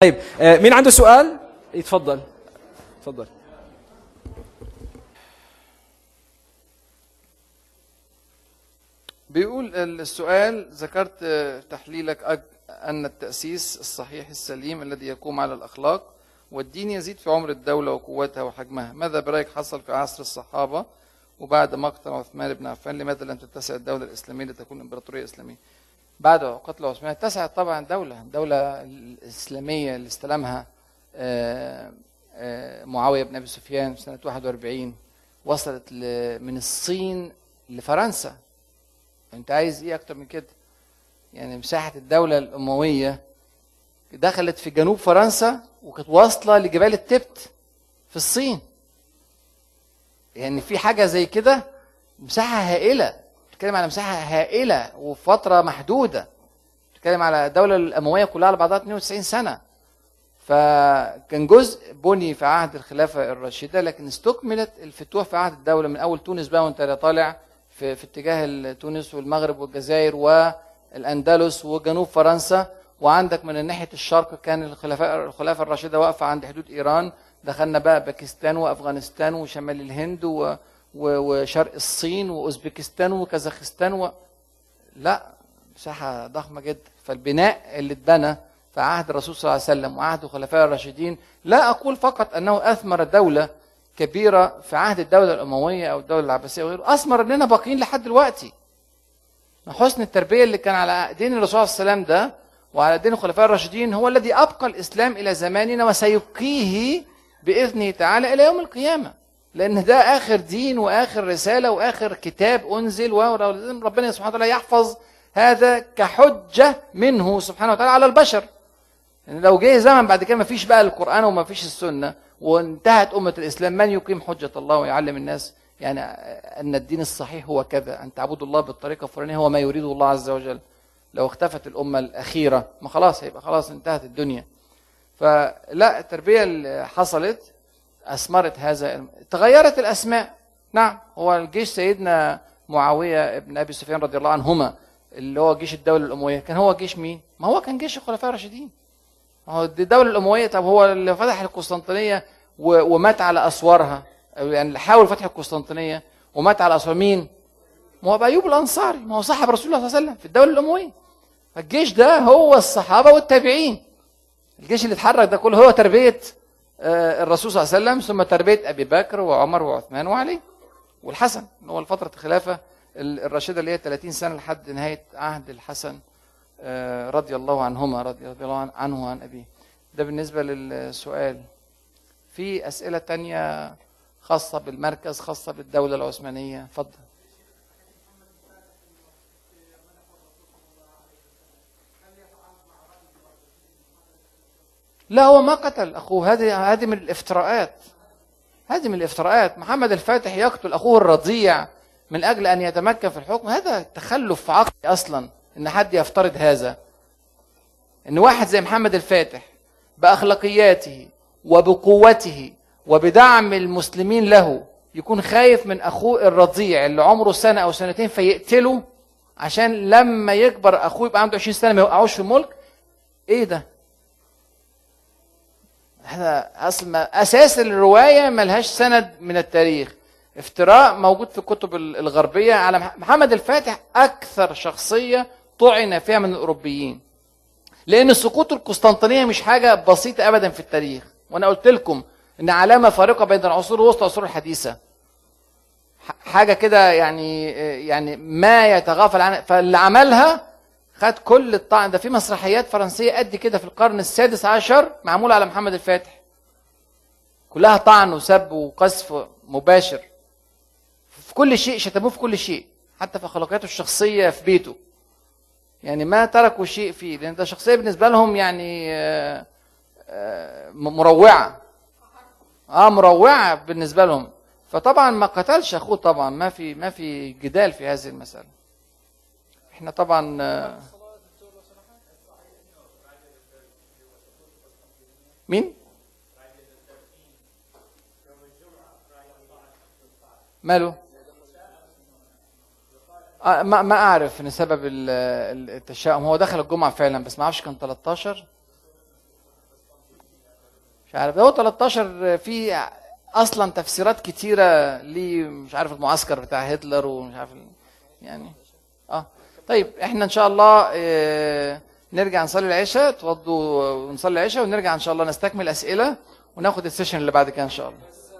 طيب آه، مين عنده سؤال يتفضل تفضل بيقول السؤال ذكرت آه، تحليلك أج- أن التأسيس الصحيح السليم الذي يقوم على الأخلاق والدين يزيد في عمر الدولة وقوتها وحجمها ماذا برأيك حصل في عصر الصحابة وبعد مقتل عثمان بن عفان لماذا لم تتسع الدولة الإسلامية لتكون إمبراطورية إسلامية بعد قتل عثمان اتسعت طبعا الدولة الدولة الإسلامية اللي استلمها آه، آه، معاوية بن أبي سفيان في سنة 41 وصلت ل- من الصين لفرنسا انت عايز ايه اكتر من كده يعني مساحه الدوله الامويه دخلت في جنوب فرنسا وكانت واصله لجبال التبت في الصين يعني في حاجه زي كده مساحه هائله بتتكلم على مساحه هائله وفي فتره محدوده بتتكلم على الدوله الامويه كلها على بعضها 92 سنه فكان جزء بني في عهد الخلافه الراشده لكن استكملت الفتوح في عهد الدوله من اول تونس بقى وانت طالع في, في اتجاه تونس والمغرب والجزائر والاندلس وجنوب فرنسا وعندك من ناحيه الشرق كان الخلفاء الخلافه الراشده واقفه عند حدود ايران دخلنا بقى باكستان وافغانستان وشمال الهند و و- وشرق الصين واوزبكستان وكازاخستان و... لا مساحه ضخمه جدا فالبناء اللي اتبنى في عهد الرسول صلى الله عليه وسلم وعهد الخلفاء الراشدين لا اقول فقط انه اثمر دوله كبيره في عهد الدوله الامويه او الدوله العباسيه وغيره اثمر اننا باقيين لحد دلوقتي حسن التربيه اللي كان على دين الرسول صلى الله عليه وسلم ده وعلى دين الخلفاء الراشدين هو الذي ابقى الاسلام الى زماننا وسيبقيه باذنه تعالى الى يوم القيامه لان ده اخر دين واخر رساله واخر كتاب انزل ولازم ربنا سبحانه وتعالى يحفظ هذا كحجه منه سبحانه وتعالى على البشر يعني لو جه زمن بعد كده ما فيش بقى القرآن وما فيش السنة وانتهت أمة الإسلام من يقيم حجة الله ويعلم الناس يعني أن الدين الصحيح هو كذا أن تعبدوا الله بالطريقة الفلانية هو ما يريده الله عز وجل لو اختفت الأمة الأخيرة ما خلاص هيبقى خلاص انتهت الدنيا فلا التربية اللي حصلت أثمرت هذا تغيرت الأسماء نعم هو الجيش سيدنا معاوية ابن أبي سفيان رضي الله عنهما اللي هو جيش الدولة الأموية كان هو جيش مين؟ ما هو كان جيش الخلفاء الراشدين ما هو دي الدولة الأموية طب هو اللي فتح القسطنطينية و- ومات على أسوارها أو يعني اللي حاول فتح القسطنطينية ومات على أسوار مين؟ ما هو أبو أيوب الأنصاري ما هو صاحب رسول الله صلى الله عليه وسلم في الدولة الأموية فالجيش ده هو الصحابة والتابعين الجيش اللي اتحرك ده كله هو تربية آه، الرسول صلى الله عليه وسلم ثم تربية أبي بكر وعمر وعثمان وعلي والحسن اللي هو فترة الخلافة ال- الراشدة اللي هي 30 سنة لحد نهاية عهد الحسن آه، رضي الله عنهما رضي رضي الله عن- عنه وعن أبيه ده بالنسبة للسؤال في أسئلة تانية خاصة بالمركز خاصة بالدولة العثمانية اتفضل لا هو ما قتل أخوه هذه هذه من الافتراءات هذه من الافتراءات محمد الفاتح يقتل أخوه الرضيع من أجل أن يتمكن في الحكم هذا تخلف عقلي أصلا إن حد يفترض هذا ان واحد زي محمد الفاتح باخلاقياته وبقوته وبدعم المسلمين له يكون خايف من اخوه الرضيع اللي عمره سنه او سنتين فيقتله عشان لما يكبر اخوه يبقى عنده 20 سنه ما يوقعوش في الملك ايه ده هذا اصل ما اساس الروايه ملهاش سند من التاريخ افتراء موجود في الكتب الغربيه على مح- محمد الفاتح اكثر شخصيه طعن فيها من الاوروبيين لان سقوط القسطنطينيه مش حاجه بسيطه ابدا في التاريخ وانا قلت لكم ان علامه فارقه بين العصور الوسطى والعصور الحديثه ح- حاجه كده يعني يعني ما يتغافل عنها فاللي عملها خد كل الطعن ده في مسرحيات فرنسيه قد كده في القرن السادس عشر معموله على محمد الفاتح كلها طعن وسب وقذف مباشر في كل شيء شتموه في كل شيء حتى في اخلاقياته الشخصيه في بيته يعني ما تركوا شيء فيه لان ده شخصيه بالنسبه لهم يعني آه، آه، م- مروعه اه مروعه بالنسبه لهم فطبعا ما قتلش اخوه طبعا ما في ما في جدال في هذه المساله احنا طبعا آه، مين ماله آه، ما ما اعرف ان سبب ال- ال- التشاؤم هو دخل الجمعه فعلا بس ما اعرفش كان 13 مش عارف هو 13 في اصلا تفسيرات كتيره ليه مش عارف المعسكر بتاع هتلر ومش عارف ال- يعني اه طيب احنا ان شاء الله آه، نرجع نصلي العشاء توضوا ونصلي العشاء ونرجع ان شاء الله نستكمل اسئله وناخد السيشن اللي بعد كده ان شاء الله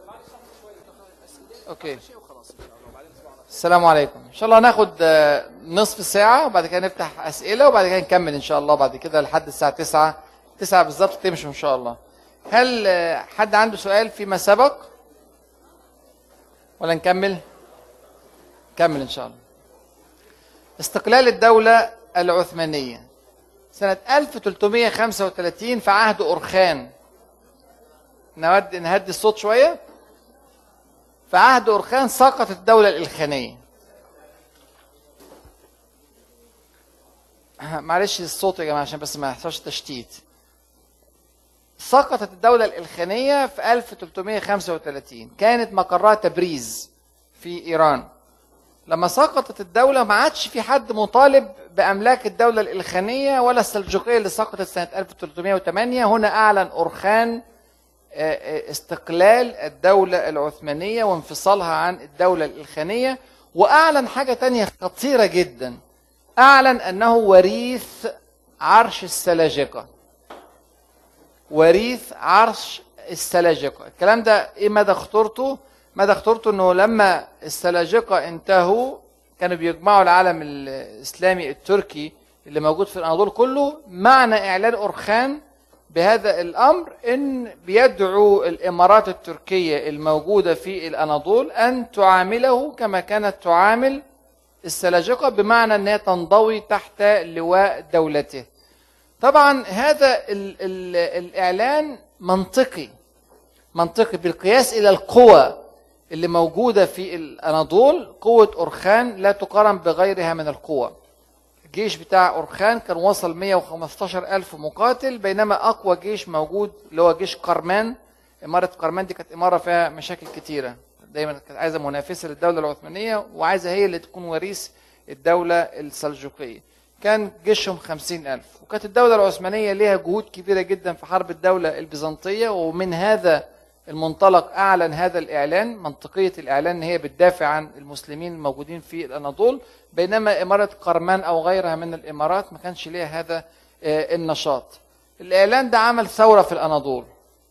اوكي السلام عليكم ان شاء الله هناخد آه، نصف ساعه وبعد كده نفتح اسئله وبعد كده نكمل ان شاء الله بعد كده لحد الساعه 9 9 بالظبط تمشوا ان شاء الله هل آه، حد عنده سؤال فيما سبق ولا نكمل كمل ان شاء الله استقلال الدولة العثمانية سنة 1335 في عهد أورخان نود نهدي الصوت شوية في عهد أورخان سقطت الدولة الإلخانية معلش الصوت يا جماعة عشان بس ما يحصلش تشتيت سقطت الدولة الإلخانية في 1335 كانت مقرها تبريز في إيران لما سقطت الدولة ما عادش في حد مطالب بأملاك الدولة الإلخانية ولا السلجوقية اللي سقطت سنة 1308 هنا أعلن أورخان آه، آه، استقلال الدولة العثمانية وانفصالها عن الدولة الإلخانية وأعلن حاجة تانية خطيرة جدا أعلن أنه وريث عرش السلاجقة وريث عرش السلاجقة الكلام ده ايه مدى خطورته مدى خطورته انه لما السلاجقة انتهوا كانوا بيجمعوا العالم الاسلامي التركي اللي موجود في الاناضول كله معنى اعلان اورخان بهذا الامر ان بيدعو الامارات التركيه الموجوده في الاناضول ان تعامله كما كانت تعامل السلاجقه بمعنى انها تنضوي تحت لواء دولته طبعا هذا ال ال الاعلان منطقي منطقي بالقياس الى القوى اللي موجوده في الاناضول قوه اورخان لا تقارن بغيرها من القوى الجيش بتاع اورخان كان وصل 115 الف مقاتل بينما اقوى جيش موجود اللي هو جيش قرمان اماره قرمان دي كانت اماره فيها مشاكل كتيره دايما كانت عايزه منافسه للدوله العثمانيه وعايزه هي اللي تكون وريث الدوله السلجوقيه كان جيشهم خمسين ألف وكانت الدولة العثمانية ليها جهود كبيرة جدا في حرب الدولة البيزنطية ومن هذا المنطلق أعلن هذا الإعلان منطقية الإعلان إن هي بتدافع عن المسلمين الموجودين في الأناضول بينما إمارة قرمان أو غيرها من الإمارات ما كانش ليها هذا آه، النشاط الإعلان ده عمل ثورة في الأناضول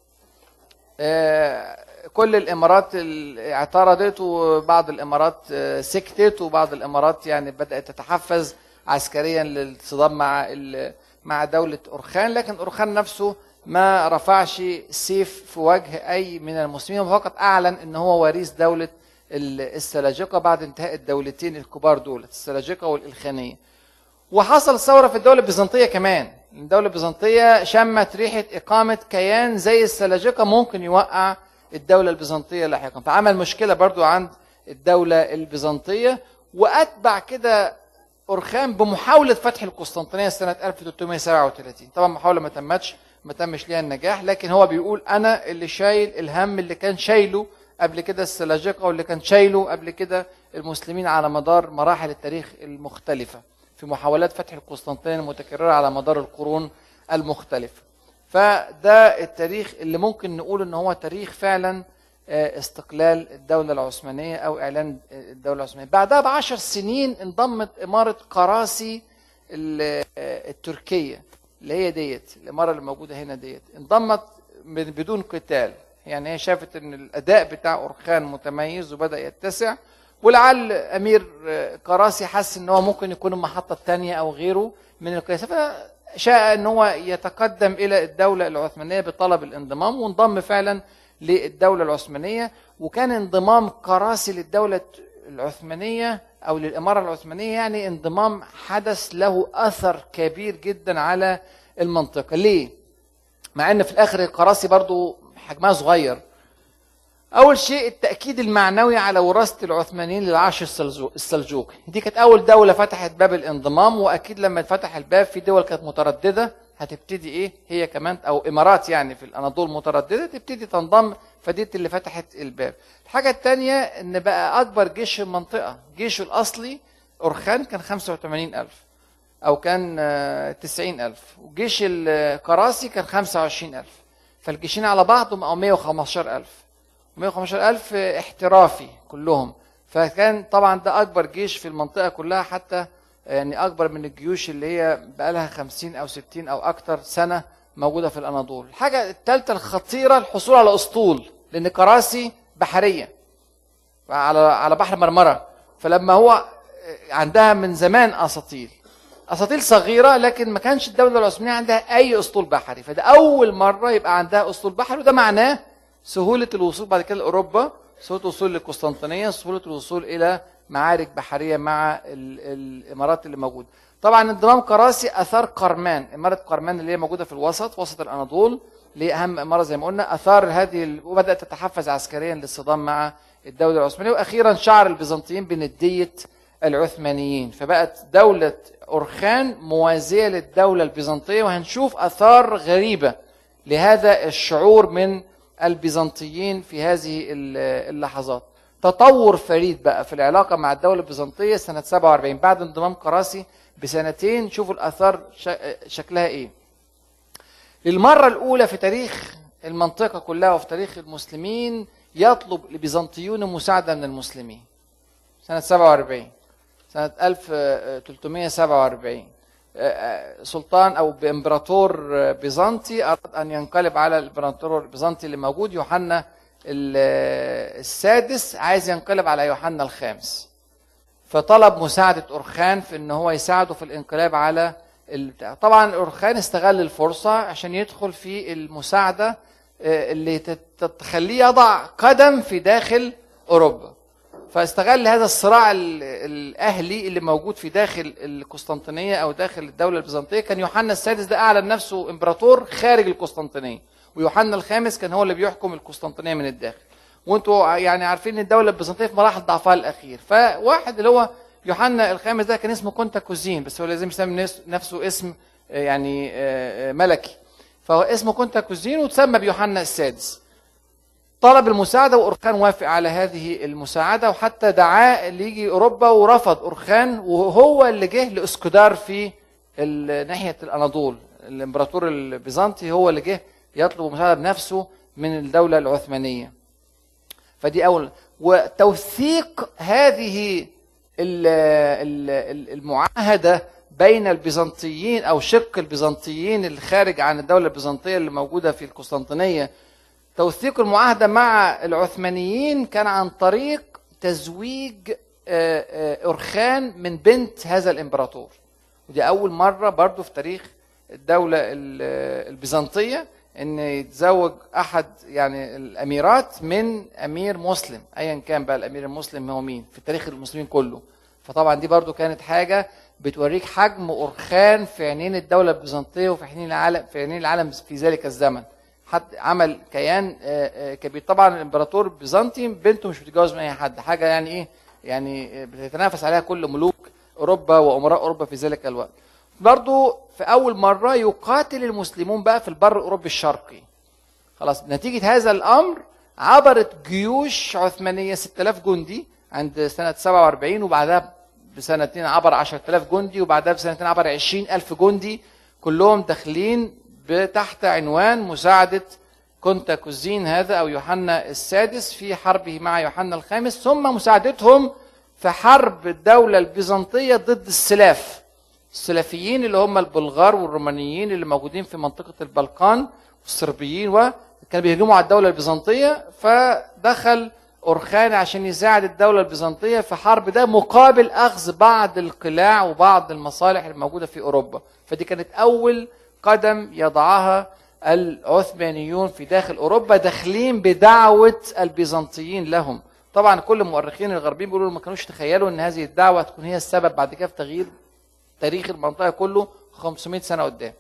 آه، كل الامارات ال- اعترضت وبعض الامارات آه، سكتت وبعض الامارات يعني بدات تتحفز عسكريا للصدام مع ال- مع دوله اورخان لكن اورخان نفسه ما رفعش سيف في وجه اي من المسلمين وفقط اعلن ان هو وريث دوله ال- السلاجقه بعد انتهاء الدولتين الكبار دول السلاجقه والالخانيه وحصل ثوره في الدوله البيزنطيه كمان الدوله البيزنطيه شمت ريحه اقامه كيان زي السلاجقه ممكن يوقع الدوله البيزنطيه لاحقا فعمل مشكله برضو عند الدوله البيزنطيه واتبع كده اورخان بمحاوله فتح القسطنطينيه سنه 1337 طبعا محاوله ما تمتش ما تمش ليها النجاح لكن هو بيقول انا اللي شايل الهم اللي كان شايله قبل كده السلاجقه واللي كان شايله قبل كده المسلمين على مدار مراحل التاريخ المختلفه في محاولات فتح القسطنطينيه المتكرره على مدار القرون المختلفه فده التاريخ اللي ممكن نقول ان هو تاريخ فعلا آه، استقلال الدولة العثمانية أو إعلان الدولة العثمانية بعدها بعشر سنين انضمت إمارة قراسي ال- آه، التركية اللي هي ديت الإمارة اللي موجودة هنا ديت انضمت من- بدون قتال يعني هي شافت ان الاداء بتاع اورخان متميز وبدا يتسع ولعل امير آه، قراسي حس ان هو ممكن يكون المحطه الثانيه او غيره من القياس فشاء ان هو يتقدم الى الدوله العثمانيه بطلب الانضمام وانضم فعلا للدوله العثمانيه وكان انضمام قراسي للدوله العثمانيه او للاماره العثمانيه يعني انضمام حدث له اثر كبير جدا على المنطقه ليه مع ان في الاخر القراسي برضو حجمها صغير اول شيء التاكيد المعنوي على وراثه العثمانيين للعرش السلجو- السلجوقي دي كانت اول دوله فتحت باب الانضمام واكيد لما اتفتح الباب في دول كانت متردده هتبتدي ايه هي كمان او امارات يعني في الاناضول متردده تبتدي تنضم فديت اللي فتحت الباب الحاجه الثانيه ان بقى اكبر جيش في المنطقه جيشه الاصلي اورخان كان 85000 او كان آه، 90000 وجيش القراسي كان 25000 فالجيشين على بعضهم بقوا 115000 115000 احترافي كلهم فكان طبعا ده اكبر جيش في المنطقه كلها حتى يعني اكبر من الجيوش اللي هي بقى لها 50 او 60 او اكتر سنه موجوده في الاناضول الحاجه الثالثه الخطيره الحصول على اسطول لان كراسي بحريه على على بحر مرمره فلما هو عندها من زمان اساطيل اساطيل صغيره لكن ما كانش الدوله العثمانيه عندها اي اسطول بحري فده اول مره يبقى عندها اسطول بحري وده معناه سهوله الوصول بعد كده لاوروبا سهوله الوصول للقسطنطينيه سهوله الوصول الى معارك بحريه مع ال- الامارات اللي موجوده طبعا انضمام كراسي اثار قرمان اماره قرمان اللي هي موجوده في الوسط وسط الاناضول اللي هي اهم اماره زي ما قلنا اثار هذه ال- وبدات تتحفز عسكريا للصدام مع الدوله العثمانيه واخيرا شعر البيزنطيين بنديه العثمانيين فبقت دوله اورخان موازيه للدوله البيزنطيه وهنشوف اثار غريبه لهذا الشعور من البيزنطيين في هذه ال- اللحظات تطور فريد بقى في العلاقه مع الدوله البيزنطيه سنه 47 بعد انضمام كراسي بسنتين شوفوا الاثار ش- شكلها ايه للمره الاولى في تاريخ المنطقه كلها وفي تاريخ المسلمين يطلب البيزنطيون مساعده من المسلمين سنه 47 سنه 1347 سلطان او بامبراطور بيزنطي اراد ان ينقلب على الامبراطور البيزنطي اللي موجود يوحنا ال- السادس عايز ينقلب على يوحنا الخامس فطلب مساعدة أورخان في إن هو يساعده في الانقلاب على البتاع. طبعا أورخان استغل الفرصة عشان يدخل في المساعدة آه، اللي تت- تخليه يضع قدم في داخل أوروبا فاستغل هذا الصراع ال- الأهلي اللي موجود في داخل القسطنطينية أو داخل الدولة البيزنطية كان يوحنا السادس ده أعلن نفسه إمبراطور خارج القسطنطينية ويوحنا الخامس كان هو اللي بيحكم القسطنطينية من الداخل وانتوا يعني عارفين ان الدوله البيزنطيه في مراحل ضعفها الاخير فواحد اللي هو يوحنا الخامس ده كان اسمه كونتا كوزين بس هو لازم يسمي نفس- نفسه اسم آه، يعني آه، آه، ملكي فهو اسمه كونتا كوزين وتسمى بيوحنا السادس طلب المساعده وأورخان وافق على هذه المساعده وحتى دعاه اللي يجي اوروبا ورفض أورخان وهو اللي جه لاسكودار في ال- ناحيه الاناضول الامبراطور البيزنطي هو اللي جه يطلب مساعده بنفسه من الدوله العثمانيه فدي اول وتوثيق هذه ال- ال- ال- المعاهده بين البيزنطيين او شق البيزنطيين الخارج عن الدوله البيزنطيه اللي موجوده في القسطنطينيه توثيق المعاهده مع العثمانيين كان عن طريق تزويج آه، آه، اورخان من بنت هذا الامبراطور ودي اول مره برضو في تاريخ الدوله ال- البيزنطيه ان يتزوج احد يعني الاميرات من امير مسلم ايا كان بقى الامير المسلم هو مين في تاريخ المسلمين كله فطبعا دي برضو كانت حاجه بتوريك حجم اورخان في عينين الدوله البيزنطيه وفي عينين العالم في عينين العالم في ذلك الزمن حد عمل كيان آه، آه، كبير طبعا الامبراطور البيزنطي بنته مش بتتجوز من اي حد حاجه يعني ايه يعني آه، بتتنافس عليها كل ملوك اوروبا وامراء اوروبا في ذلك الوقت برضو في اول مره يقاتل المسلمون بقى في البر الاوروبي الشرقي خلاص نتيجه هذا الامر عبرت جيوش عثمانيه 6000 جندي عند سنه 47 وبعدها بسنتين عبر 10000 جندي وبعدها بسنتين عبر 20000 جندي كلهم داخلين تحت عنوان مساعده كونتا كوزين هذا او يوحنا السادس في حربه مع يوحنا الخامس ثم مساعدتهم في حرب الدوله البيزنطيه ضد السلاف السلفيين اللي هم البلغار والرومانيين اللي موجودين في منطقه البلقان والصربيين وكانوا بيهجموا على الدوله البيزنطيه فدخل اورخان عشان يساعد الدوله البيزنطيه في حرب ده مقابل اخذ بعض القلاع وبعض المصالح الموجوده في اوروبا فدي كانت اول قدم يضعها العثمانيون في داخل اوروبا داخلين بدعوه البيزنطيين لهم طبعا كل المؤرخين الغربيين بيقولوا ما كانوش تخيلوا ان هذه الدعوه تكون هي السبب بعد كده في تغيير تاريخ المنطقه كله 500 سنه قدام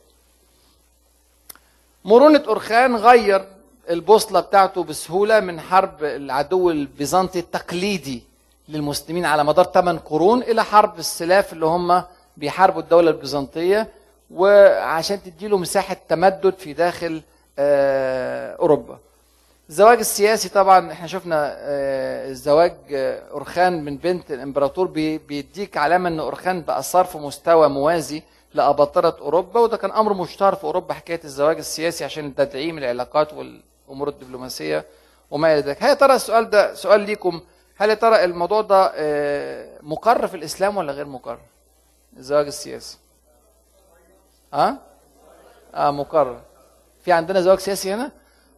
مرونة أورخان غير البوصلة بتاعته بسهولة من حرب العدو البيزنطي التقليدي للمسلمين على مدار 8 قرون إلى حرب السلاف اللي هم بيحاربوا الدولة البيزنطية وعشان تديله مساحة تمدد في داخل آه، أوروبا الزواج السياسي طبعا احنا شفنا آه، الزواج آه، أورخان من بنت الإمبراطور بي- بيديك علامة أن أورخان بقى صار في مستوى موازي لأباطرة أوروبا وده كان أمر مشتهر في أوروبا حكاية الزواج السياسي عشان تدعيم العلاقات والأمور الدبلوماسية وما إلى ذلك هل يا ترى السؤال ده سؤال ليكم هل يا ترى الموضوع ده آه، مقر في الإسلام ولا غير مقر الزواج السياسي ها اه مقرر في عندنا زواج سياسي هنا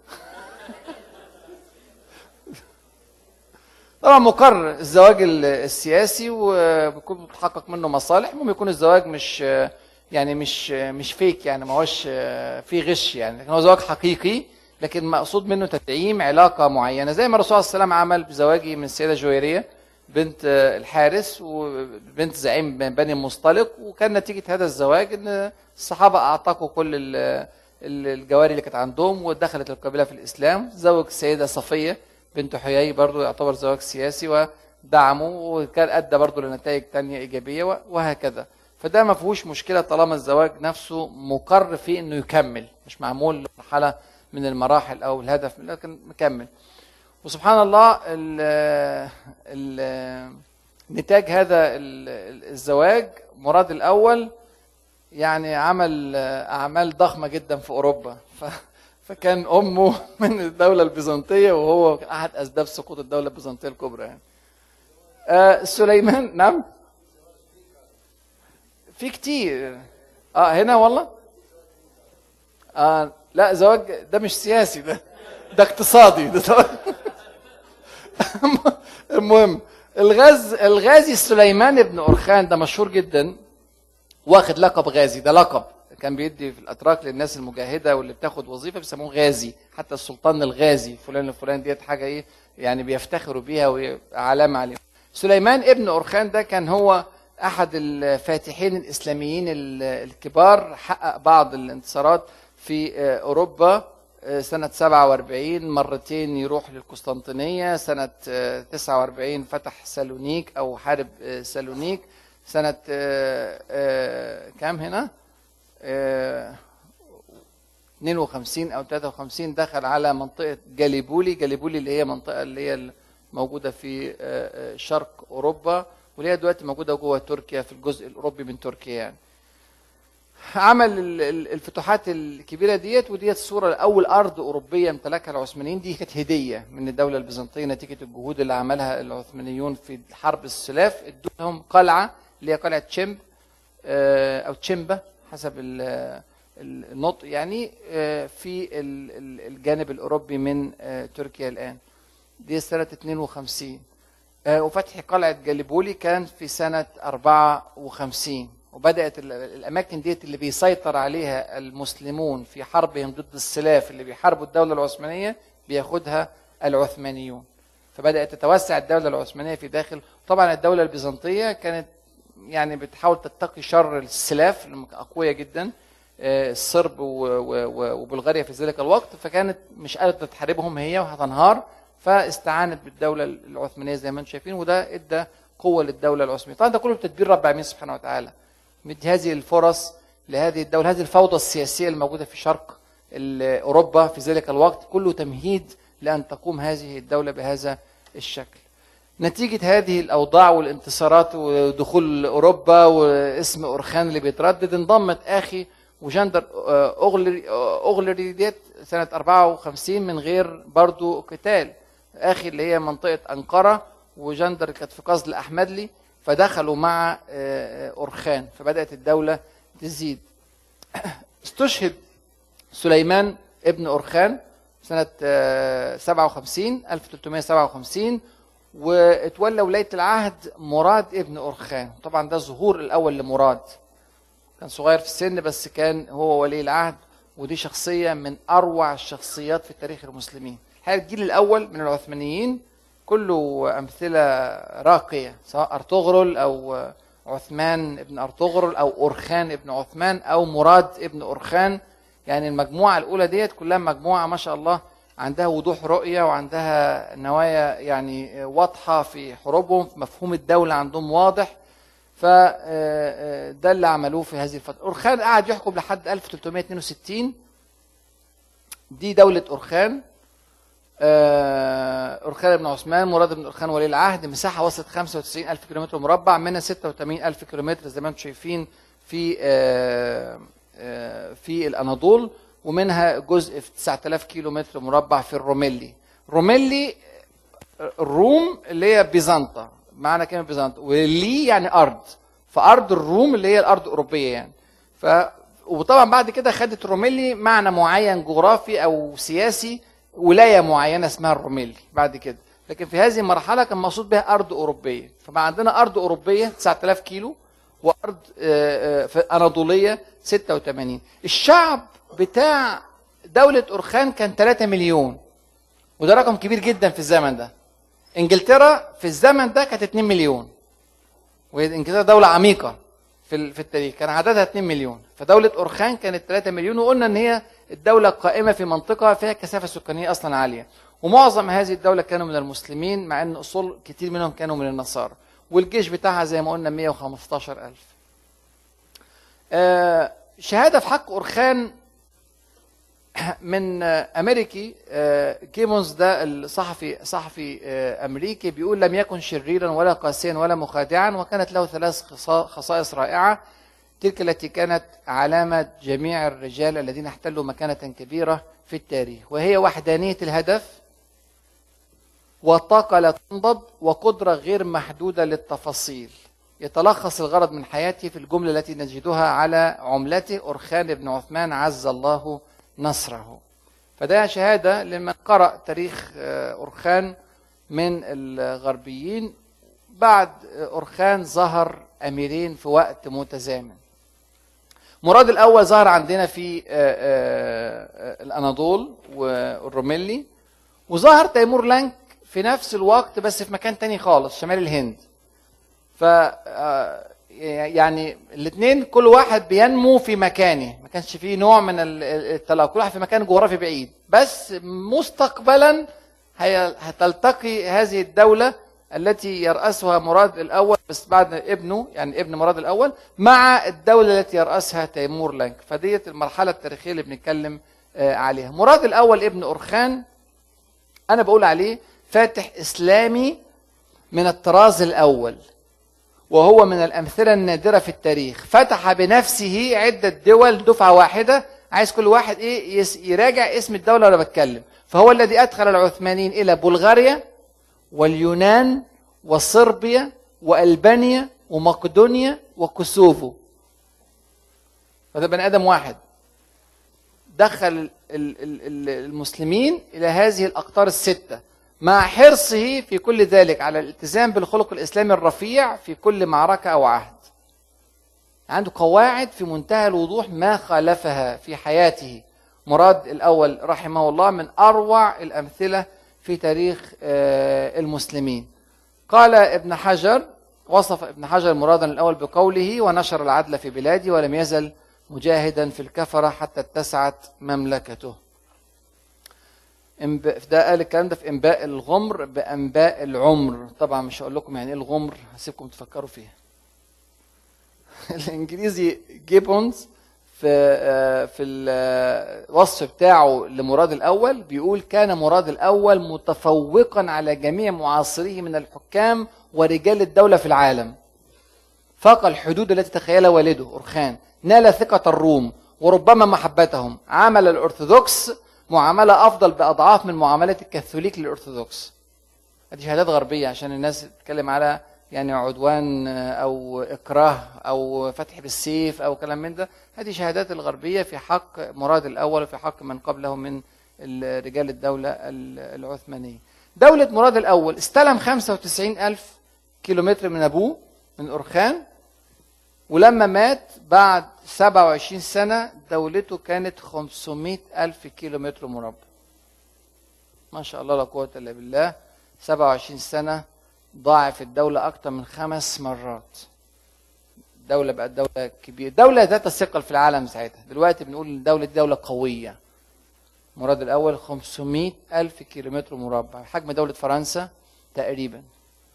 طبعا مقرر الزواج ال- السياسي وبيكون متحقق منه مصالح المهم يكون الزواج مش يعني مش مش فيك يعني ما هوش فيه غش يعني لكن هو زواج حقيقي لكن مقصود منه تدعيم علاقه معينه زي ما الرسول صلى الله عليه وسلم عمل بزواجه من السيده جويريه بنت الحارس وبنت زعيم بني مصطلق وكان نتيجه هذا الزواج ان الصحابه اعتقوا كل ال- ال- الجواري اللي كانت عندهم ودخلت القبيله في الاسلام زوج السيده صفيه بنت حيي برضو يعتبر زواج سياسي ودعمه وكان ادى برضو لنتائج تانية ايجابيه و- وهكذا فده ما فيهوش مشكله طالما الزواج نفسه مقر فيه انه يكمل مش معمول لمرحله من المراحل او الهدف لكن مكمل وسبحان الله ال ال نتاج هذا ال- الزواج مراد الاول يعني عمل اعمال ضخمه جدا في اوروبا ف فكان امه من الدوله البيزنطيه وهو كان احد اسباب سقوط الدوله البيزنطيه الكبرى يعني آه سليمان نعم في كتير اه هنا والله آه لا زواج ده مش سياسي ده ده اقتصادي ده زواج المهم الغاز الغازي سليمان بن أرخان ده مشهور جدا واخد لقب غازي ده لقب كان بيدي في الاتراك للناس المجاهده واللي بتاخد وظيفه بيسموه غازي حتى السلطان الغازي فلان الفلان ديت حاجه ايه يعني بيفتخروا بيها وعلامه عليهم سليمان ابن أرخان ده كان هو احد الفاتحين الاسلاميين ال- الكبار حقق بعض الانتصارات في آه، اوروبا آه، سنة 47 مرتين يروح للقسطنطينية سنة آه، 49 فتح سالونيك أو حارب آه، سالونيك سنة آه، آه، كام هنا؟ آه، 52 أو 53 دخل على منطقة جاليبولي جاليبولي اللي هي منطقة اللي هي موجودة في آه، آه، شرق أوروبا واللي هي دلوقتي موجودة جوه تركيا في الجزء الأوروبي من تركيا يعني عمل ال- ال- الفتوحات الكبيره ديت وديت الصوره اول ارض اوروبيه امتلكها العثمانيين دي كانت هديه من الدوله البيزنطيه نتيجه الجهود اللي عملها العثمانيون في حرب السلاف ادوا لهم قلعه اللي هي قلعه تشيمب آه، او تشيمبا حسب ال- ال- النطق يعني آه، في ال- ال- الجانب الاوروبي من آه، تركيا الان دي سنه 52 آه، وفتح قلعة جاليبولي كان في سنة 54 وبدأت ال- الأماكن ديت اللي بيسيطر عليها المسلمون في حربهم ضد السلاف اللي بيحاربوا الدولة العثمانية بياخدها العثمانيون فبدأت تتوسع الدولة العثمانية في داخل طبعا الدولة البيزنطية كانت يعني بتحاول تتقي شر السلاف اللي أقوياء جدا آه، الصرب و- و- و- وبلغاريا في ذلك الوقت فكانت مش قادرة تحاربهم هي وهتنهار فاستعانت بالدولة العثمانية زي ما انتم شايفين وده ادى قوة للدولة العثمانية طبعا ده كله بتدبير رب العالمين سبحانه وتعالى مدي هذه الفرص لهذه الدولة هذه الفوضى السياسية الموجودة في شرق ال- أوروبا في ذلك الوقت كله تمهيد لأن تقوم هذه الدولة بهذا الشكل نتيجة هذه الأوضاع والانتصارات ودخول أوروبا واسم أورخان اللي بيتردد انضمت أخي وجندر آه، أغلري آه، أغلري ديت سنة 54 من غير برضو قتال أخي اللي هي منطقة أنقرة وجندر كانت في قصد الأحمدلي فدخلوا مع آه، أورخان فبدأت الدولة تزيد استشهد سليمان ابن أورخان سنة آه، 57 1357 واتولى ولاية العهد مراد ابن أورخان طبعا ده الظهور الأول لمراد كان صغير في السن بس كان هو ولي العهد ودي شخصية من أروع الشخصيات في تاريخ المسلمين الحقيقة الجيل الأول من العثمانيين كله أمثلة راقية سواء أرطغرل أو عثمان ابن أرطغرل أو أورخان ابن عثمان أو مراد ابن أورخان يعني المجموعة الأولى ديت كلها مجموعة ما شاء الله عندها وضوح رؤية وعندها نوايا يعني واضحة في حروبهم مفهوم الدولة عندهم واضح فده اللي عملوه في هذه الفترة أورخان قعد يحكم لحد 1362 دي دولة أورخان آه، أورخان بن عثمان مراد بن أورخان ولي العهد مساحة وصلت 95 ألف كيلومتر مربع منها 86 ألف كيلومتر زي ما انتم شايفين في آه، آه، في الاناضول ومنها جزء في 9000 كيلو متر مربع في الروميلي روميلي الروم اللي هي بيزنطة معنى كلمة بيزنطة ولي يعني أرض فأرض الروم اللي هي الأرض الأوروبية يعني ف وطبعا بعد كده خدت روميلي معنى معين جغرافي أو سياسي ولاية معينة اسمها الروميلي بعد كده لكن في هذه المرحلة كان مقصود بها أرض أوروبية فبقى عندنا أرض أوروبية 9000 كيلو وأرض آه، آه، في أناضولية 86 الشعب بتاع دولة أورخان كان 3 مليون وده رقم كبير جدا في الزمن ده انجلترا في الزمن ده كانت 2 مليون وانجلترا دوله عميقه في ال- في التاريخ كان عددها 2 مليون فدوله اورخان كانت 3 مليون وقلنا ان هي الدوله قائمه في منطقه فيها كثافه سكانيه اصلا عاليه ومعظم هذه الدوله كانوا من المسلمين مع ان اصول كتير منهم كانوا من النصارى والجيش بتاعها زي ما قلنا 115000 آه، شهاده في حق اورخان من آه، امريكي آه، جيمونز ده الصحفي صحفي آه، امريكي بيقول لم يكن شريرا ولا قاسيا ولا مخادعا وكانت له ثلاث خصا- خصائص رائعه تلك التي كانت علامه جميع الرجال الذين احتلوا مكانه كبيره في التاريخ وهي وحدانيه الهدف وطاقه لا تنضب وقدره غير محدوده للتفاصيل يتلخص الغرض من حياته في الجمله التي نجدها على عملته اورخان بن عثمان عز الله نصره فده شهادة لمن قرأ تاريخ آه، أورخان من الغربيين بعد آه، أورخان ظهر أميرين في وقت متزامن مراد الأول ظهر عندنا في آه، آه، آه، الأناضول والروميلي وظهر تيمور لانك في نفس الوقت بس في مكان تاني خالص شمال الهند ف آه، يعني الاثنين كل واحد بينمو في مكانه ما كانش فيه نوع من ال- ال- التلاقي كل واحد في مكان جغرافي بعيد بس مستقبلا هي- هتلتقي هذه الدولة التي يرأسها مراد الأول بس بعد ابنه يعني ابن مراد الأول مع الدولة التي يرأسها تيمور لانك فديت المرحلة التاريخية اللي بنتكلم آه، عليها مراد الأول ابن أورخان أنا بقول عليه فاتح إسلامي من الطراز الأول وهو من الأمثلة النادرة في التاريخ فتح بنفسه عدة دول دفعة واحدة عايز كل واحد إيه يس- يراجع اسم الدولة وأنا بتكلم فهو الذي أدخل العثمانيين إلى بلغاريا واليونان وصربيا وألبانيا ومقدونيا وكوسوفو فده بني آدم واحد دخل ال- ال- ال- المسلمين إلى هذه الأقطار الستة مع حرصه في كل ذلك على الالتزام بالخلق الإسلامي الرفيع في كل معركة أو عهد عنده قواعد في منتهى الوضوح ما خالفها في حياته مراد الأول رحمه الله من أروع الأمثلة في تاريخ آه، المسلمين قال ابن حجر وصف ابن حجر مرادا الأول بقوله ونشر العدل في بلادي ولم يزل مجاهدا في الكفرة حتى اتسعت مملكته إنب- ده قال الكلام ده في انباء الغمر بانباء العمر طبعا مش هقول لكم يعني ايه الغمر هسيبكم تفكروا فيها الانجليزي جيبونز في آه، في الوصف بتاعه لمراد الاول بيقول كان مراد الاول متفوقا على جميع معاصريه من الحكام ورجال الدوله في العالم فاق الحدود التي تخيلها والده أورخان نال ثقة الروم وربما محبتهم عامل الأرثوذكس معاملة أفضل بأضعاف من معاملة الكاثوليك للأرثوذكس هذه شهادات غربية عشان الناس تتكلم على يعني عدوان أو إكراه أو فتح بالسيف أو كلام من ده هذه شهادات الغربية في حق مراد الأول وفي حق من قبله من ال- رجال الدولة ال- العثمانية دولة مراد الأول استلم 95 ألف كيلومتر من أبوه من أورخان ولما مات بعد 27 سنة دولته كانت 500 ألف كيلو متر مربع ما شاء الله لا قوة إلا بالله 27 سنة ضاعف الدولة أكثر من خمس مرات دولة بقت دولة كبيرة دولة ذات الثقل في العالم ساعتها دلوقتي بنقول إن الدولة دي دولة قوية مراد الأول 500 ألف كيلو متر مربع حجم دولة فرنسا تقريبا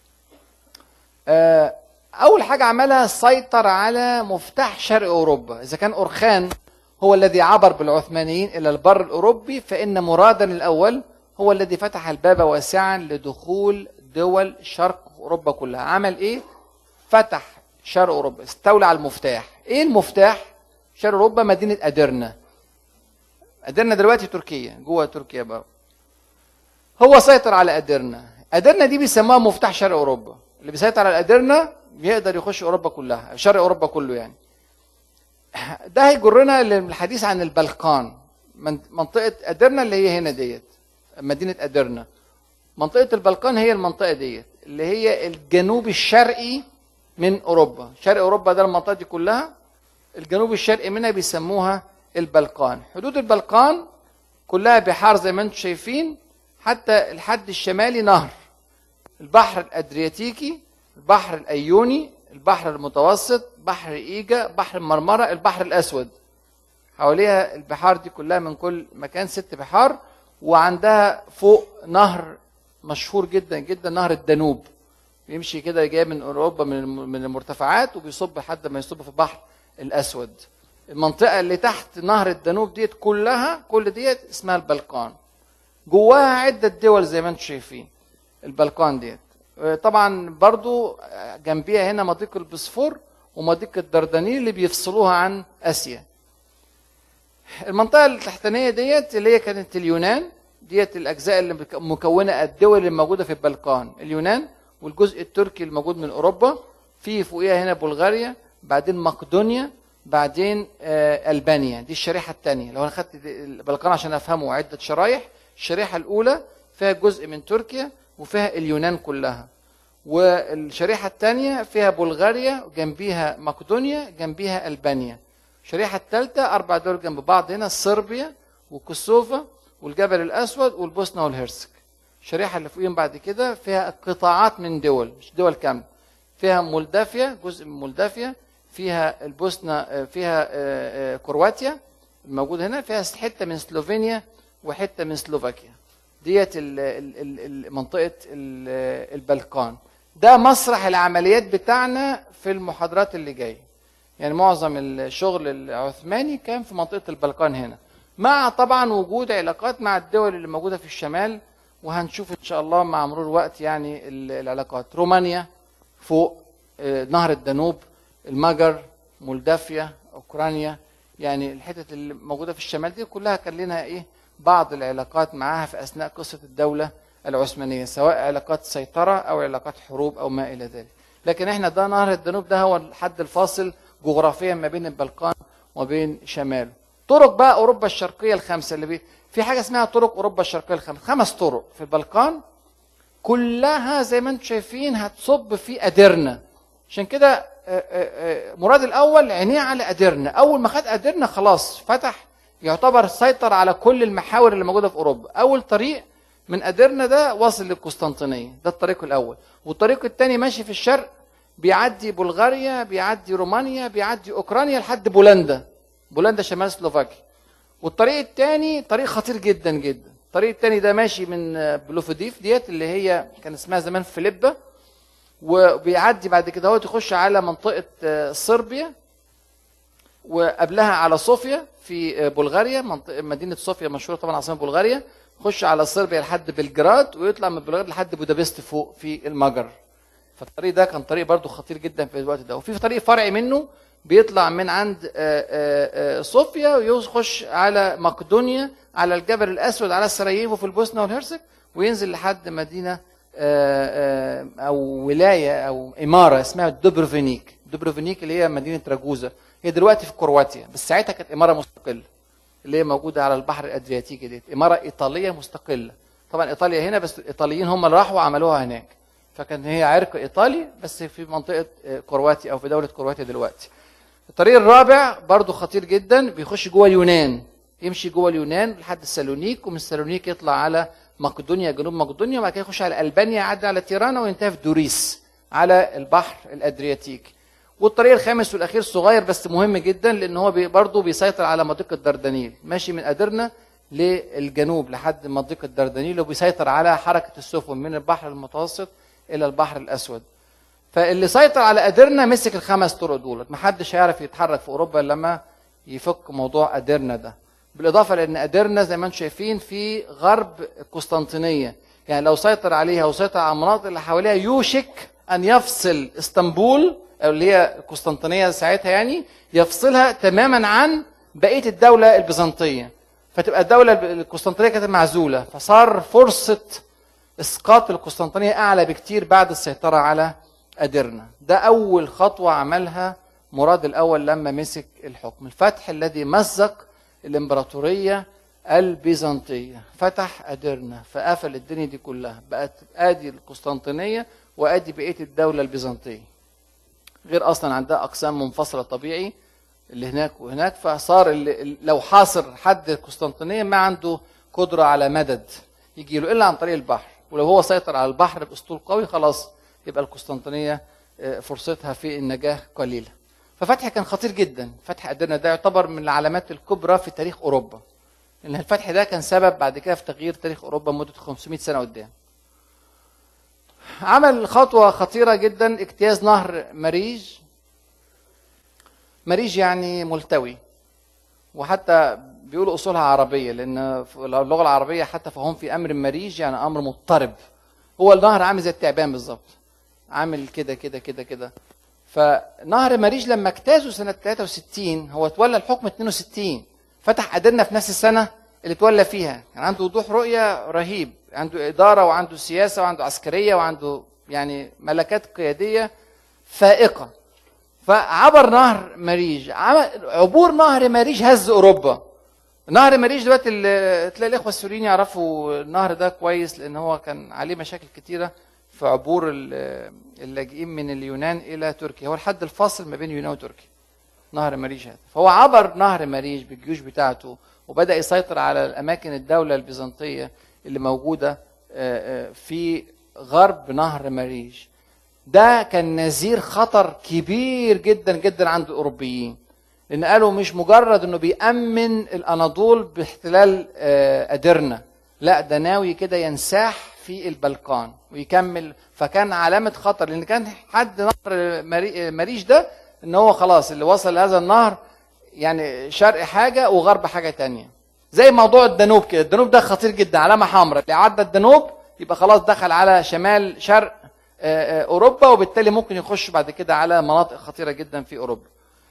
آه، اول حاجه عملها سيطر على مفتاح شرق اوروبا اذا كان اورخان هو الذي عبر بالعثمانيين الى البر الاوروبي فان مرادا الاول هو الذي فتح الباب واسعا لدخول دول شرق اوروبا كلها عمل ايه فتح شرق اوروبا استولى على المفتاح ايه المفتاح شرق اوروبا مدينه ادرنا ادرنا دلوقتي تركيا جوه تركيا بقى هو سيطر على ادرنا ادرنا دي بيسموها مفتاح شرق اوروبا اللي بيسيطر على ادرنا بيقدر يخش اوروبا كلها شرق اوروبا كله يعني ده هيجرنا للحديث عن البلقان من- منطقه ادرنا اللي هي هنا ديت مدينه ادرنا منطقه البلقان هي المنطقه ديت اللي هي الجنوب الشرقي من اوروبا شرق اوروبا ده المنطقه دي كلها الجنوب الشرقي منها بيسموها البلقان حدود البلقان كلها بحار زي ما انتم شايفين حتى الحد الشمالي نهر البحر الادرياتيكي البحر الايوني البحر المتوسط بحر ايجا بحر المرمره البحر الاسود حواليها البحار دي كلها من كل مكان ست بحار وعندها فوق نهر مشهور جدا جدا نهر الدانوب بيمشي كده جاي من اوروبا من الم- من المرتفعات وبيصب لحد ما يصب في البحر الاسود المنطقه اللي تحت نهر الدانوب ديت كلها كل ديت اسمها البلقان جواها عده دول زي ما انتم شايفين البلقان ديت آه، طبعا برضو آه، جنبيها هنا مضيق البسفور ومضيق الدردنيل اللي بيفصلوها عن اسيا المنطقه التحتانيه ديت اللي هي كانت اليونان ديت الاجزاء اللي مك- مكونه الدول اللي موجوده في البلقان اليونان والجزء التركي الموجود من اوروبا في فوقيها هنا بلغاريا بعدين مقدونيا بعدين آه البانيا دي الشريحه الثانيه لو انا خدت دي- البلقان عشان افهمه عده شرايح الشريحه الاولى فيها جزء من تركيا وفيها اليونان كلها والشريحه الثانيه فيها بلغاريا جنبيها مقدونيا جنبيها البانيا الشريحه الثالثه اربع دول جنب بعض هنا صربيا وكوسوفا والجبل الاسود والبوسنه والهرسك الشريحه اللي فوقيهم بعد كده فيها قطاعات من دول مش دول كامله فيها مولدافيا جزء من مولدافيا فيها البوسنه آه، فيها آه، آه، كرواتيا الموجود هنا فيها حته من سلوفينيا وحته من سلوفاكيا ديت ال- ال- ال- ال- منطقه ال- البلقان ده مسرح العمليات بتاعنا في المحاضرات اللي جايه يعني معظم الشغل العثماني كان في منطقه البلقان هنا مع طبعا وجود علاقات مع الدول اللي موجوده في الشمال وهنشوف ان شاء الله مع مرور الوقت يعني ال- العلاقات رومانيا فوق آه، نهر الدانوب المجر مولدافيا اوكرانيا يعني الحتت اللي موجوده في الشمال دي كلها كان لنا ايه بعض العلاقات معاها في اثناء قصه الدوله العثمانيه سواء علاقات سيطره او علاقات حروب او ما الى ذلك لكن احنا ده نهر الدانوب ده هو الحد الفاصل جغرافيا ما بين البلقان وبين شماله طرق بقى اوروبا الشرقيه الخمسه اللي بي... في حاجه اسمها طرق اوروبا الشرقيه الخمسه خمس طرق في البلقان كلها زي ما انتم شايفين هتصب في ادرنا عشان كده آه، آه، آه، مراد الاول عينيه على ادرنا اول ما خد ادرنا خلاص فتح يعتبر سيطر على كل المحاور اللي موجوده في اوروبا اول طريق من ادرنا ده واصل للقسطنطينيه ده الطريق الاول والطريق الثاني ماشي في الشرق بيعدي بلغاريا بيعدي رومانيا بيعدي اوكرانيا لحد بولندا بولندا شمال سلوفاكيا والطريق الثاني طريق خطير جدا جدا الطريق الثاني ده ماشي من بلوفوديف ديت اللي هي كان اسمها زمان فيليبا وبيعدي بعد كده هو يخش على منطقه آه، صربيا وقبلها على صوفيا في آه، بلغاريا منطقه مدينه صوفيا مشهوره طبعا عاصمه بلغاريا يخش على صربيا لحد بلجراد ويطلع من بلغراد لحد بودابست فوق في المجر فالطريق ده كان طريق برضو خطير جدا في الوقت ده وفي طريق فرعي منه بيطلع من عند آه، آه، آه، صوفيا ويخش على مقدونيا على الجبل الاسود على سراييفو في البوسنه والهرسك وينزل لحد مدينه آه، آه، او ولايه او اماره اسمها دوبروفينيك دوبروفينيك اللي هي مدينه راجوزا هي دلوقتي في كرواتيا بس ساعتها كانت اماره مستقله اللي هي موجوده على البحر الادرياتيكي ديت اماره ايطاليه مستقله طبعا ايطاليا هنا بس الايطاليين هم اللي راحوا وعملوها هناك فكان هي عرق ايطالي بس في منطقه آه، كرواتيا او في دوله كرواتيا دلوقتي الطريق الرابع برضو خطير جدا بيخش جوه اليونان يمشي جوه اليونان لحد سالونيك ومن سالونيك يطلع على مقدونيا جنوب مقدونيا وبعد كده يخش على البانيا يعدي على تيرانا وينتهي في دوريس على البحر الادرياتيكي والطريق الخامس والاخير صغير بس مهم جدا لان هو بي برضه بيسيطر على مضيق الدردنيل ماشي من ادرنا للجنوب لحد مضيق الدردنيل وبيسيطر على حركه السفن من البحر المتوسط الى البحر الاسود فاللي سيطر على ادرنا مسك الخمس طرق دولت محدش هيعرف يتحرك في اوروبا إلا لما يفك موضوع ادرنا ده بالاضافه لان ادرنا زي ما انتم شايفين في غرب قسطنطينيه يعني لو سيطر عليها وسيطر على المناطق اللي حواليها يوشك ان يفصل اسطنبول او اللي هي القسطنطينيه ساعتها يعني يفصلها تماما عن بقيه الدوله البيزنطيه فتبقى الدوله القسطنطينيه كانت معزوله فصار فرصه اسقاط القسطنطينيه اعلى بكتير بعد السيطره على ادرنا ده اول خطوه عملها مراد الاول لما مسك الحكم الفتح الذي مزق الامبراطوريه البيزنطيه فتح ادرنا فقفل الدنيا دي كلها بقت ادي القسطنطينيه وادي بقيه الدوله البيزنطيه غير اصلا عندها اقسام منفصله طبيعي اللي هناك وهناك فصار اللي لو حاصر حد القسطنطينيه ما عنده قدره على مدد يجي له الا عن طريق البحر ولو هو سيطر على البحر باسطول قوي خلاص يبقى القسطنطينيه آه، فرصتها في النجاه قليله ففتح كان خطير جدا فتح ادرنا ده يعتبر من العلامات الكبرى في تاريخ اوروبا لان الفتح ده كان سبب بعد كده في تغيير تاريخ اوروبا مده 500 سنه قدام عمل خطوه خطيره جدا اجتياز نهر مريج مريج يعني ملتوي وحتى بيقولوا اصولها عربيه لان في اللغه العربيه حتى فهم في امر مريج يعني امر مضطرب هو النهر عامل زي التعبان بالظبط عامل كده كده كده كده فنهر مريج لما اجتازوا سنه 63 هو تولى الحكم 62 فتح ادرنا في نفس السنه اللي تولى فيها كان عنده وضوح رؤيه رهيب عنده اداره وعنده سياسه وعنده عسكريه وعنده يعني ملكات قياديه فائقه فعبر نهر مريج عمل عبور نهر مريج هز اوروبا نهر مريج دلوقتي اللي تلاقي الاخوه السوريين يعرفوا النهر ده كويس لان هو كان عليه مشاكل كتيره في عبور ال- اللاجئين من اليونان الى تركيا هو الحد الفاصل ما بين اليونان وتركيا نهر مريج هذا فهو عبر نهر مريج بالجيوش بتاعته وبدا يسيطر على الاماكن الدوله البيزنطيه اللي موجوده آه، آه، في غرب نهر مريج ده كان نذير خطر كبير جدا جدا عند الاوروبيين لان قالوا مش مجرد انه بيامن الاناضول باحتلال آه، ادرنا لا ده ناوي كده ينساح في البلقان ويكمل فكان علامه خطر لان كان حد نهر مري- مريج ده ان هو خلاص اللي وصل لهذا النهر يعني شرق حاجه وغرب حاجه تانية زي موضوع الدانوب كده الدانوب ده خطير جدا علامه حمراء اللي عدى الدانوب يبقى خلاص دخل على شمال شرق آه، آه، اوروبا وبالتالي ممكن يخش بعد كده على مناطق خطيره جدا في اوروبا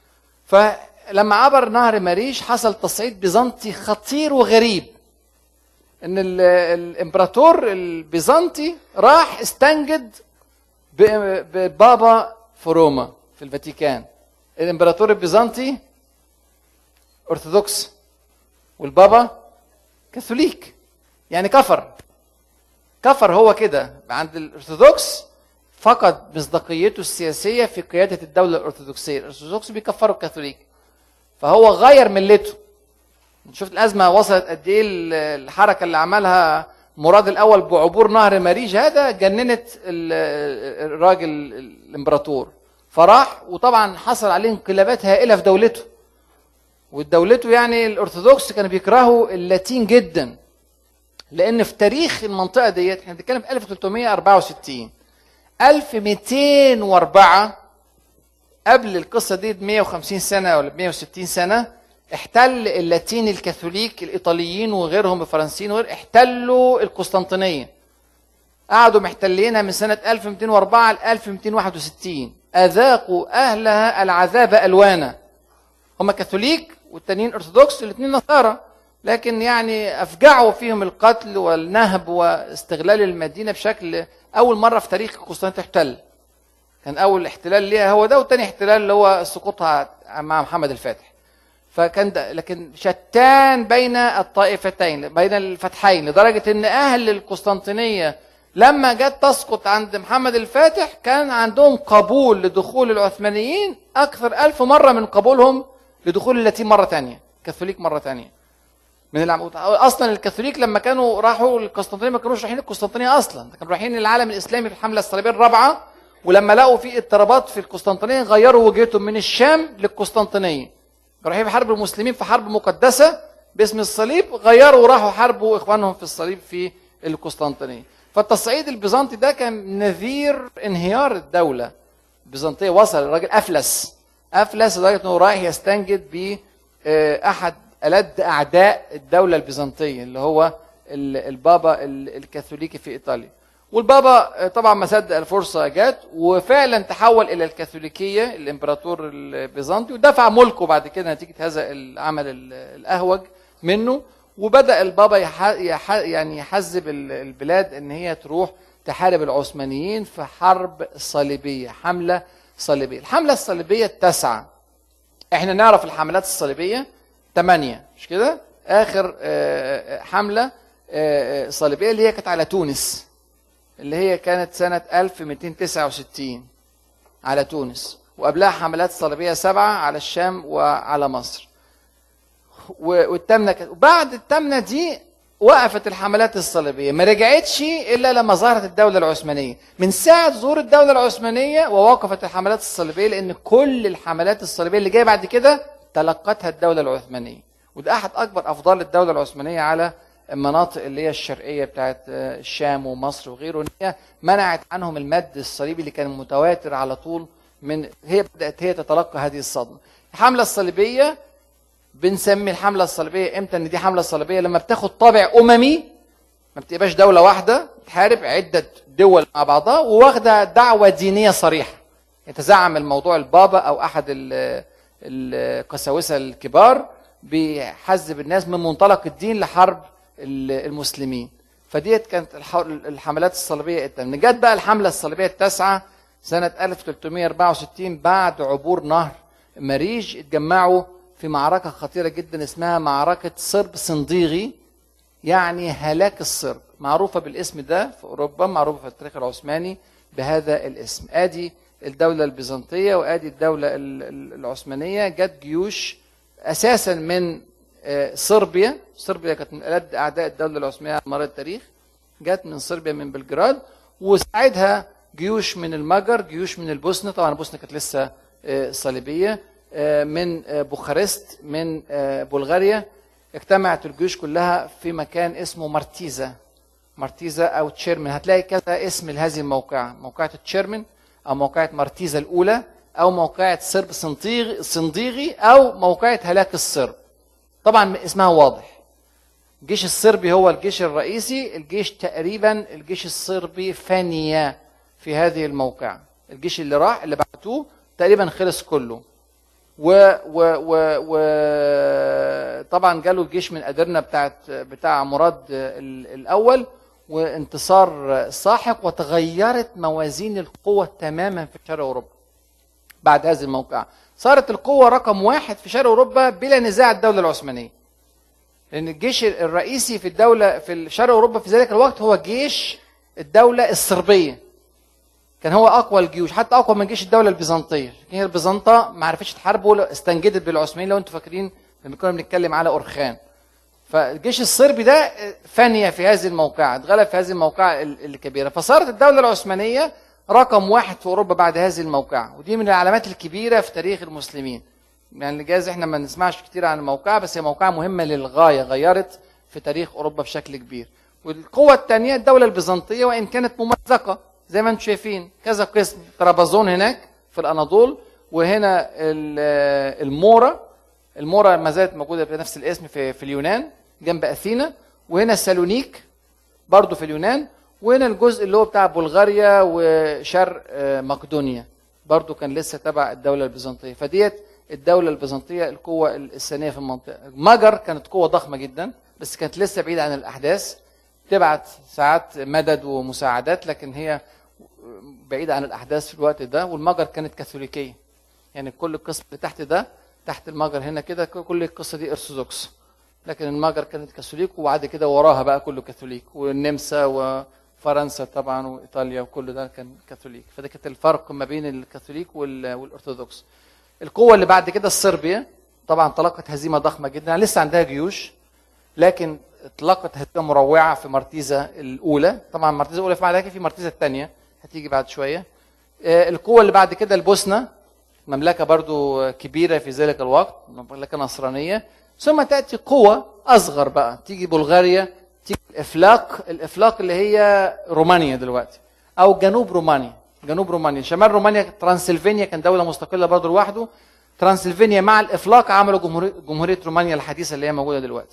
فلما عبر نهر مريش حصل تصعيد بيزنطي خطير وغريب ان ال- الامبراطور البيزنطي راح استنجد ب- ببابا في روما في الفاتيكان الامبراطور البيزنطي ارثوذكس والبابا كاثوليك يعني كفر كفر هو كده عند الارثوذكس فقد مصداقيته السياسيه في قياده الدوله الارثوذكسيه الارثوذكس بيكفروا الكاثوليك فهو غير ملته شفت الازمه وصلت قد ايه ال- الحركه اللي عملها مراد الاول بعبور نهر مريج هذا جننت ال- الراجل الامبراطور فراح وطبعا حصل عليه انقلابات هائله في دولته ودولته يعني الارثوذكس كانوا بيكرهوا اللاتين جدا لان في تاريخ المنطقه ديت احنا بنتكلم في 1364 1204 قبل القصه دي ب 150 سنه ولا ب 160 سنه احتل اللاتين الكاثوليك الايطاليين وغيرهم الفرنسيين وغير احتلوا القسطنطينيه قعدوا محتلينها من سنه 1204 ل 1261 اذاقوا اهلها العذاب الوانا هم كاثوليك والتانيين ارثوذكس الاثنين نصارى لكن يعني افجعوا فيهم القتل والنهب واستغلال المدينه بشكل اول مره في تاريخ قسطنطينيه تحتل كان اول احتلال ليها هو ده والتاني احتلال اللي هو سقوطها مع محمد الفاتح فكان ده لكن شتان بين الطائفتين بين الفتحين لدرجه ان اهل القسطنطينيه لما جت تسقط عند محمد الفاتح كان عندهم قبول لدخول العثمانيين اكثر ألف مره من قبولهم لدخول اللاتين مره تانية كاثوليك مره تانية من العم... اصلا الكاثوليك لما كانوا راحوا القسطنطينيه ما كانوش رايحين القسطنطينيه اصلا كانوا رايحين العالم الاسلامي في الحمله الصليبيه الرابعه ولما لقوا في اضطرابات في القسطنطينيه غيروا وجهتهم من الشام للقسطنطينيه كانوا رايحين يحاربوا المسلمين في حرب مقدسه باسم الصليب غيروا وراحوا حاربوا اخوانهم في الصليب في القسطنطينيه فالتصعيد البيزنطي ده كان نذير انهيار الدوله البيزنطيه وصل الراجل افلس افلس لدرجه انه رايح يستنجد ب آه، احد ألد أعداء الدولة البيزنطية اللي هو ال- البابا ال- الكاثوليكي في إيطاليا والبابا آه، طبعا ما صدق الفرصه جت وفعلا تحول الى الكاثوليكيه الامبراطور البيزنطي ودفع ملكه بعد كده نتيجه هذا العمل ال- الاهوج منه وبدا البابا يح... يح... يعني يحزب ال- البلاد ان هي تروح تحارب العثمانيين في حرب صليبيه حمله صليبيه الحمله الصليبيه التاسعه احنا نعرف الحملات الصليبيه ثمانية مش كده اخر آه، آه، حمله آه، آه، صليبيه اللي هي كانت على تونس اللي هي كانت سنه 1269 على تونس وقبلها حملات صليبيه سبعه على الشام وعلى مصر و- والتامنه كانت وبعد التامنه دي وقفت الحملات الصليبيه ما رجعتش الا لما ظهرت الدوله العثمانيه من ساعه ظهور الدوله العثمانيه ووقفت الحملات الصليبيه لان كل الحملات الصليبيه اللي جايه بعد كده تلقتها الدوله العثمانيه وده احد اكبر افضال الدوله العثمانيه على المناطق اللي هي الشرقيه بتاعت آه، الشام ومصر وغيره ان هي منعت عنهم المد الصليبي اللي كان متواتر على طول من هي بدات هي تتلقى هذه الصدمه الحمله الصليبيه بنسمي الحمله الصليبيه امتى ان دي حمله صليبيه لما بتاخد طابع اممي ما بتبقاش دوله واحده بتحارب عده دول مع بعضها وواخده دعوه دينيه صريحه يتزعم الموضوع البابا او احد ال- القساوسه الكبار بيحزب الناس من منطلق الدين لحرب ال- المسلمين فديت كانت الح- الحملات الصليبيه الثامنه جت بقى الحمله الصليبيه التاسعه سنه 1364 بعد عبور نهر مريج اتجمعوا في معركه خطيره جدا اسمها معركه صرب صنديغي يعني هلاك الصرب معروفة بالاسم ده في أوروبا معروفة في التاريخ العثماني بهذا الاسم آدي الدولة البيزنطية وآدي الدولة ال- ال- العثمانية جت جيوش أساسا من آه، صربيا صربيا كانت من ألد أعداء الدولة العثمانية على مر التاريخ جت من صربيا من بلجراد وساعدها جيوش من المجر جيوش من البوسنة طبعا البوسنة كانت لسه آه، صليبية آه، من آه، بوخارست من آه، بلغاريا اجتمعت الجيوش كلها في مكان اسمه مارتيزا مارتيزا او تشيرمن هتلاقي كذا اسم لهذه الموقعة موقعة تشيرمن او موقعة مارتيزا الاولى او موقعة صرب صنديغ صنديغي او موقعة هلاك الصرب طبعا اسمها واضح الجيش الصربي هو الجيش الرئيسي الجيش تقريبا الجيش الصربي فانية في هذه الموقعة الجيش اللي راح اللي بعتوه تقريبا خلص كله و و و و طبعا جاله الجيش من ادرنا بتاعت بتاع مراد ال- الاول وانتصار ساحق وتغيرت موازين القوة تماما في شرق اوروبا بعد هذه الموقعة صارت القوة رقم واحد في شرق اوروبا بلا نزاع الدولة العثمانية لان الجيش الرئيسي في الدولة في شرق اوروبا في ذلك الوقت هو جيش الدولة الصربية كان هو اقوى الجيوش حتى اقوى من جيش الدوله البيزنطيه هي البيزنطه ما عرفتش تحارب ولا استنجدت بالعثمانيين لو انتم فاكرين لما كنا بنتكلم على اورخان فالجيش الصربي ده فانية في هذه الموقعة اتغلب في هذه الموقعة ال- الكبيرة فصارت الدولة العثمانية رقم واحد في أوروبا بعد هذه الموقعة ودي من العلامات الكبيرة في تاريخ المسلمين يعني جايز احنا ما نسمعش كتير عن الموقعة بس هي موقعة مهمة للغاية غيرت في تاريخ أوروبا بشكل كبير والقوة الثانية الدولة البيزنطية وإن كانت ممزقة زي ما انتم شايفين كذا قسم طرابزون هناك في الأناضول وهنا ال- المورا المورا ما زالت موجودة بنفس الاسم في, في اليونان جنب أثينا وهنا سالونيك برضو في اليونان وهنا الجزء اللي هو بتاع بلغاريا وشرق آه، مقدونيا برضو كان لسه تبع الدولة البيزنطية فديت الدولة البيزنطية القوة الثانية في المنطقة مجر كانت قوة ضخمة جدا بس كانت لسه بعيدة عن الأحداث تبعت ساعات مدد ومساعدات لكن هي بعيدة عن الأحداث في الوقت ده والمجر كانت كاثوليكية يعني كل القسم اللي تحت ده تحت المجر هنا كده كل القصة دي أرثوذكس لكن المجر كانت كاثوليك وبعد كده وراها بقى كله كاثوليك والنمسا وفرنسا طبعا وايطاليا وكل ده كان كاثوليك فده كانت الفرق ما بين الكاثوليك وال- والارثوذكس القوه اللي بعد كده الصربيا طبعا تلقت هزيمه ضخمه جدا لسه عندها جيوش لكن اطلقت هزيمه مروعه في مرتيزا الاولى طبعا مرتيزا الاولى في بعد كده في مرتيزا الثانيه هتيجي بعد شويه آه، القوه اللي بعد كده البوسنه مملكه برضو كبيره في ذلك الوقت مملكه نصرانيه ثم تاتي قوه اصغر بقى تيجي بلغاريا تيجي الافلاق الافلاق اللي هي رومانيا دلوقتي او جنوب رومانيا جنوب رومانيا شمال رومانيا ترانسلفانيا كان دوله مستقله برضو لوحده ترانسلفانيا مع الافلاق عملوا جمهوريه جمهوريه رومانيا الحديثه اللي هي موجوده دلوقتي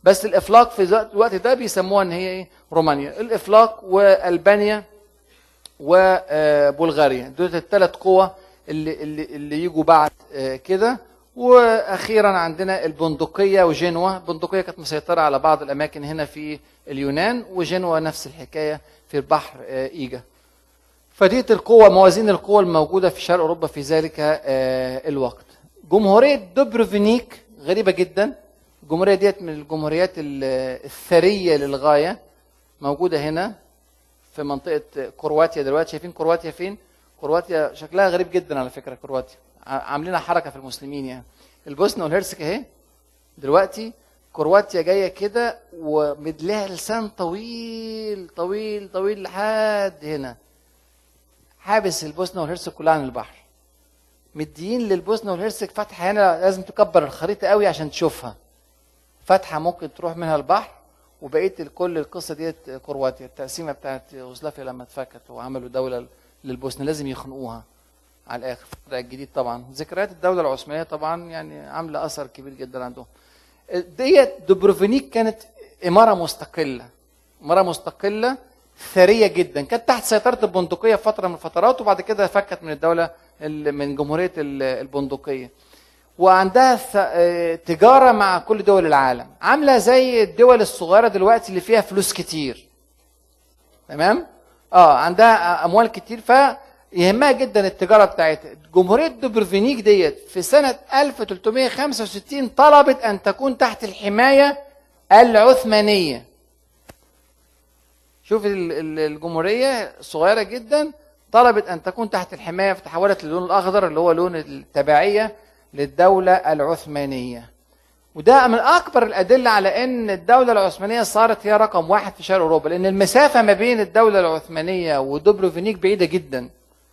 بس الافلاق في الوقت- الوقت ده بيسموها ان هي ايه رومانيا الافلاق والبانيا وبلغاريا دول الثلاث قوى اللي اللي اللي يجوا بعد آه، كده واخيرا عندنا البندقيه وجنوة البندقيه كانت مسيطره على بعض الاماكن هنا في اليونان وجنوة نفس الحكايه في البحر آه، ايجا فديت القوة موازين القوى الموجودة في شرق أوروبا في ذلك آه، الوقت جمهورية دوبروفينيك غريبة جدا الجمهورية ديت من الجمهوريات ال- الثرية للغاية موجودة هنا في منطقة كرواتيا دلوقتي شايفين كرواتيا فين؟ كرواتيا شكلها غريب جدا على فكرة كرواتيا ع- عاملينها حركة في المسلمين يعني البوسنة والهرسك اهي دلوقتي كرواتيا جايه كده ومدلها لسان طويل طويل طويل لحد هنا حابس البوسنه والهرسك كلها عن البحر مديين للبوسنه والهرسك فتحه هنا لازم تكبر الخريطه قوي عشان تشوفها فتحه ممكن تروح منها البحر وبقيه كل القصه ديت كرواتيا التقسيمه بتاعت يوغوسلافيا لما اتفكت وعملوا دوله للبوسنه لازم يخنقوها على الاخر الوضع الجديد طبعا ذكريات الدوله العثمانيه طبعا يعني عامله اثر كبير جدا عندهم ديت دوبروفينيك كانت اماره مستقله اماره مستقله ثريه جدا كانت تحت سيطره البندقيه في فتره من الفترات وبعد كده فكت من الدوله ال- من جمهوريه ال- البندقيه وعندها ث- آه، تجاره مع كل دول العالم عامله زي الدول الصغيره دلوقتي اللي فيها فلوس كتير تمام اه عندها اموال كتير فيهمها جدا التجاره بتاعتها جمهوريه دوبروفينيك ديت في سنه 1365 طلبت ان تكون تحت الحمايه العثمانيه شوف ال- ال- الجمهوريه صغيره جدا طلبت ان تكون تحت الحمايه فتحولت للون الاخضر اللي هو لون التبعيه للدوله العثمانيه وده من اكبر الادله على ان الدوله العثمانيه صارت هي رقم واحد في شرق اوروبا لان المسافه ما بين الدوله العثمانيه ودوبروفينيك بعيده جدا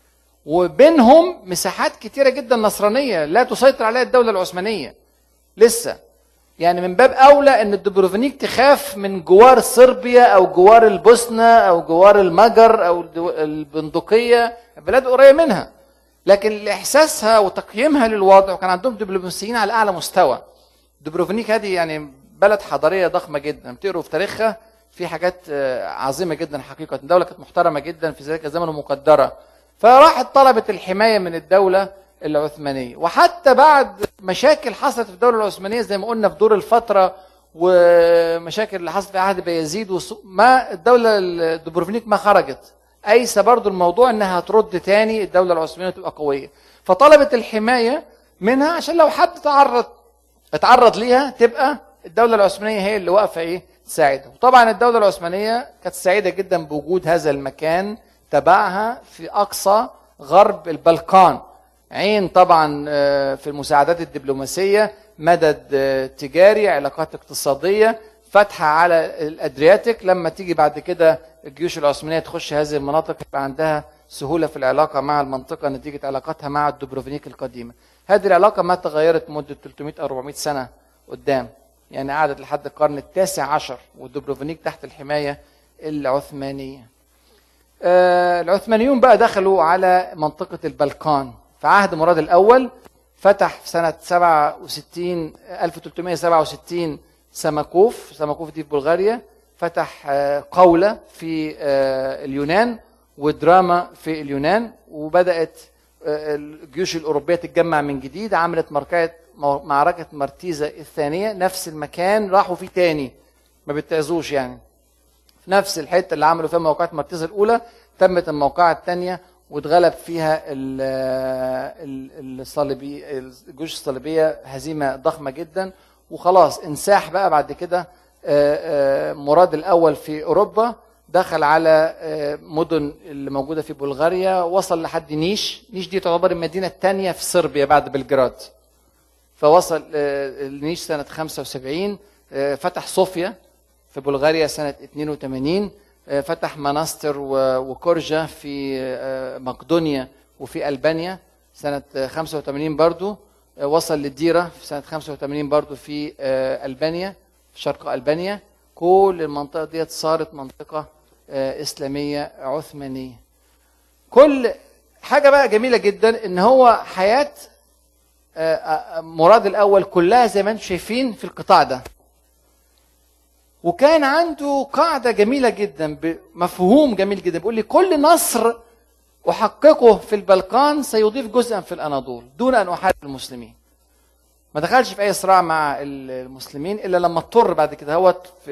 وبينهم مساحات كتيره جدا نصرانيه لا تسيطر عليها الدوله العثمانيه لسه يعني من باب اولى ان الدوبروفينيك تخاف من جوار صربيا او جوار البوسنه او جوار المجر او الدو- البندقيه بلاد قريبه منها لكن لاحساسها وتقييمها للوضع وكان عندهم دبلوماسيين على اعلى مستوى دوبروفينيك هذه يعني بلد حضاريه ضخمه جدا بتقروا في تاريخها في حاجات آه، عظيمه جدا حقيقه الدوله كانت محترمه جدا في ذلك الزمن ومقدره فراحت طلبت الحمايه من الدوله العثمانيه وحتى بعد مشاكل حصلت في الدوله العثمانيه زي ما قلنا في دور الفتره ومشاكل اللي حصلت في عهد بايزيد وسو- ما الدوله الدوبروفينيك ما خرجت ايسى برضو الموضوع انها ترد تاني الدوله العثمانيه تبقى قويه فطلبت الحمايه منها عشان لو حد تعرض اتعرض ليها تبقى الدولة العثمانية هي اللي واقفة ايه تساعدها وطبعا الدولة العثمانية كانت سعيدة جدا بوجود هذا المكان تبعها في أقصى غرب البلقان عين طبعا آه، في المساعدات الدبلوماسية مدد آه، تجاري علاقات اقتصادية فتحة على الأدرياتيك لما تيجي بعد كده الجيوش العثمانية تخش هذه المناطق يبقى عندها سهولة في العلاقة مع المنطقة نتيجة علاقتها مع الدوبروفينيك القديمة هذه العلاقة ما تغيرت مدة 300 أو 400 سنة قدام يعني قعدت لحد القرن التاسع عشر والدوبروفينيك تحت الحماية العثمانية آه، العثمانيون بقى دخلوا على منطقة البلقان في عهد مراد الأول فتح في سنة 67 1367 سمكوف سمكوف دي في بلغاريا فتح آه، قولة في آه، اليونان ودراما في اليونان وبدأت آه، الجيوش الأوروبية تتجمع من جديد عملت مركزة معركة مرتيزة الثانية نفس المكان راحوا فيه تاني ما بيتعزوش يعني في نفس الحته اللي عملوا فيها موقعة مرتزة الأولى تمت الموقعة الثانية واتغلب فيها ال- ال- الصليبي الجيوش الصليبية هزيمة ضخمة جدا وخلاص انساح بقى بعد كده آه، آه، مراد الأول في أوروبا دخل على آه، مدن اللي موجودة في بلغاريا وصل لحد نيش نيش دي تعتبر المدينة الثانية في صربيا بعد بلجراد فوصل آه، النيش سنة 75 آه، فتح صوفيا في بلغاريا سنة 82 آه، فتح مناستر و- وكورجا في آه، مقدونيا وفي ألبانيا سنة آه، 85 برضو آه، وصل للديرة في سنة 85 برضو في آه، ألبانيا في شرق ألبانيا كل المنطقة ديت صارت منطقة آه، إسلامية عثمانية كل حاجة بقى جميلة جدا إن هو حياة آه، آه، مراد الأول كلها زي ما انتم شايفين في القطاع ده وكان عنده قاعدة جميلة جدا بمفهوم جميل جدا بيقول لي كل نصر أحققه في البلقان سيضيف جزءا في الأناضول دون أن أحارب المسلمين ما دخلش في أي صراع مع المسلمين إلا لما اضطر بعد كده هو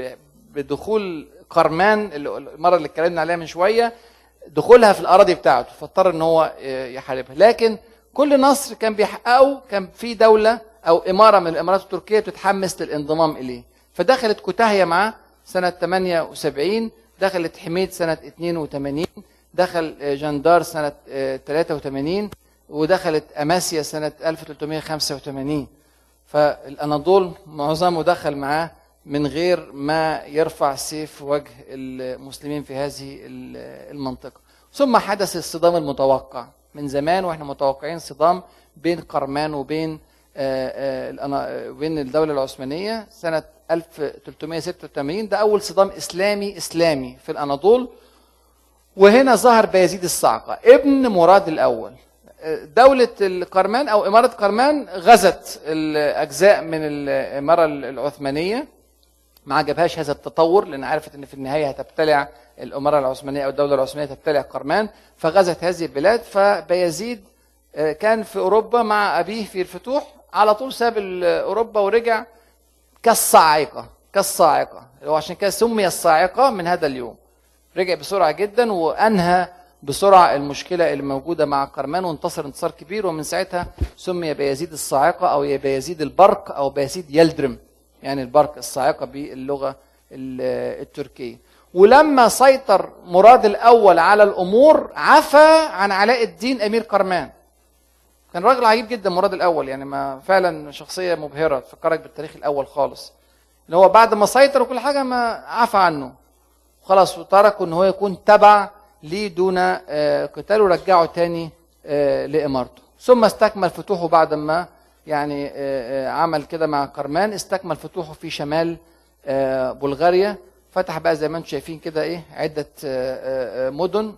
بدخول قرمان اللي- المرة اللي اتكلمنا عليها من شوية دخولها في الأراضي بتاعته فاضطر إن هو يحاربها لكن كل نصر كان بيحققه كان في دولة أو إمارة من الإمارات التركية بتتحمس للانضمام إليه فدخلت كوتاهية معاه سنة 78 دخلت حميد سنة 82 دخل جندار سنة 83 ودخلت أماسيا سنة 1385 فالأناضول معظمه دخل معاه من غير ما يرفع سيف في وجه المسلمين في هذه المنطقة ثم حدث الصدام المتوقع من زمان واحنا متوقعين صدام بين قرمان وبين آه، آه، الأنا- بين الدولة العثمانية سنة 1386 ده أول صدام إسلامي إسلامي في الأناضول وهنا ظهر بايزيد الصعقة ابن مراد الأول دولة القرمان أو إمارة قرمان غزت الأجزاء من الإمارة العثمانية ما عجبهاش هذا التطور لأن عرفت أن في النهاية هتبتلع الإمارة العثمانية أو الدولة العثمانية تبتلع قرمان فغزت هذه البلاد فبيزيد آه، كان في أوروبا مع أبيه في الفتوح على طول ساب ال- أوروبا ورجع كالصاعقة كالصاعقة وعشان كده سمي الصاعقة من هذا اليوم رجع بسرعة جدا وأنهى بسرعة المشكلة اللي موجودة مع قرمان وانتصر انتصار كبير ومن ساعتها سمي بيزيد الصاعقة أو بيزيد البرق أو بيزيد يلدرم يعني البرق الصاعقة باللغة ال- التركية ولما سيطر مراد الأول على الأمور عفى عن علاء الدين أمير قرمان كان راجل عجيب جدا مراد الاول يعني ما فعلا شخصيه مبهره تفكرك بالتاريخ الاول خالص ان هو بعد ما سيطر وكل حاجه ما عفى عنه خلاص وتركوا ان هو يكون تبع ليه دون آه، قتال ورجعه تاني آه، لامارته ثم استكمل فتوحه بعد ما يعني آه، آه، عمل كده مع قرمان استكمل فتوحه في شمال آه، بلغاريا فتح بقى زي ما انتم شايفين كده ايه عده آه، آه، آه، مدن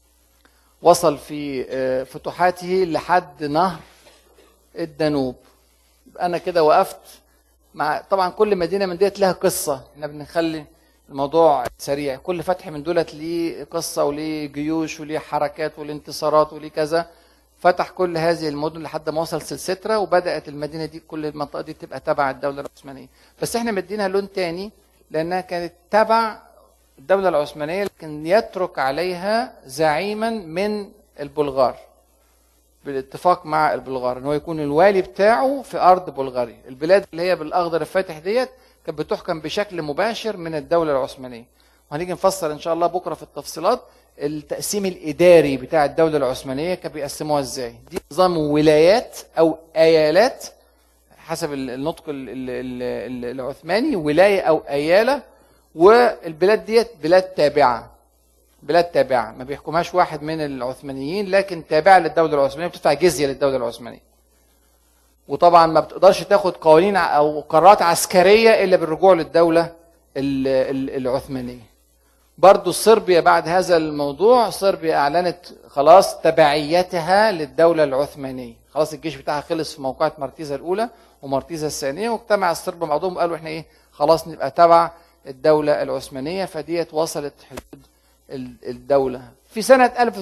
وصل في آه، فتوحاته لحد نهر الدانوب يبقى انا كده وقفت مع طبعا كل مدينه من ديت لها قصه احنا بنخلي الموضوع سريع كل فتح من دولت ليه قصه وليه جيوش وليه حركات وليه انتصارات وليه كذا فتح كل هذه المدن لحد ما وصل سلسلة وبدات المدينه دي كل المنطقه دي تبقى تبع الدوله العثمانيه بس احنا مدينها لون تاني لانها كانت تبع الدوله العثمانيه لكن يترك عليها زعيما من البلغار بالاتفاق مع البلغار ان هو يكون الوالي بتاعه في ارض بلغاريا البلاد اللي هي بالاخضر الفاتح ديت كانت بتحكم بشكل مباشر من الدوله العثمانيه وهنيجي نفسر ان شاء الله بكره في التفصيلات التقسيم الاداري بتاع الدوله العثمانيه كانوا بيقسموها ازاي دي نظام ولايات او ايالات حسب النطق ال- ال- ال- ال- العثماني ولايه او اياله والبلاد ديت بلاد تابعه بلاد تابعه ما بيحكمهاش واحد من العثمانيين لكن تابعه للدوله العثمانيه بتدفع جزيه للدوله العثمانيه وطبعا ما بتقدرش تاخد قوانين ع- او قرارات عسكريه الا بالرجوع للدوله ال- ال- العثمانيه برضو صربيا بعد هذا الموضوع صربيا اعلنت خلاص تبعيتها للدوله العثمانيه خلاص الجيش بتاعها خلص في موقعة مارتيزا الاولى ومارتيزا الثانيه واجتمع الصرب مع بعضهم قالوا احنا ايه خلاص نبقى تبع الدوله العثمانيه فديت وصلت حدود ال- الدوله في سنه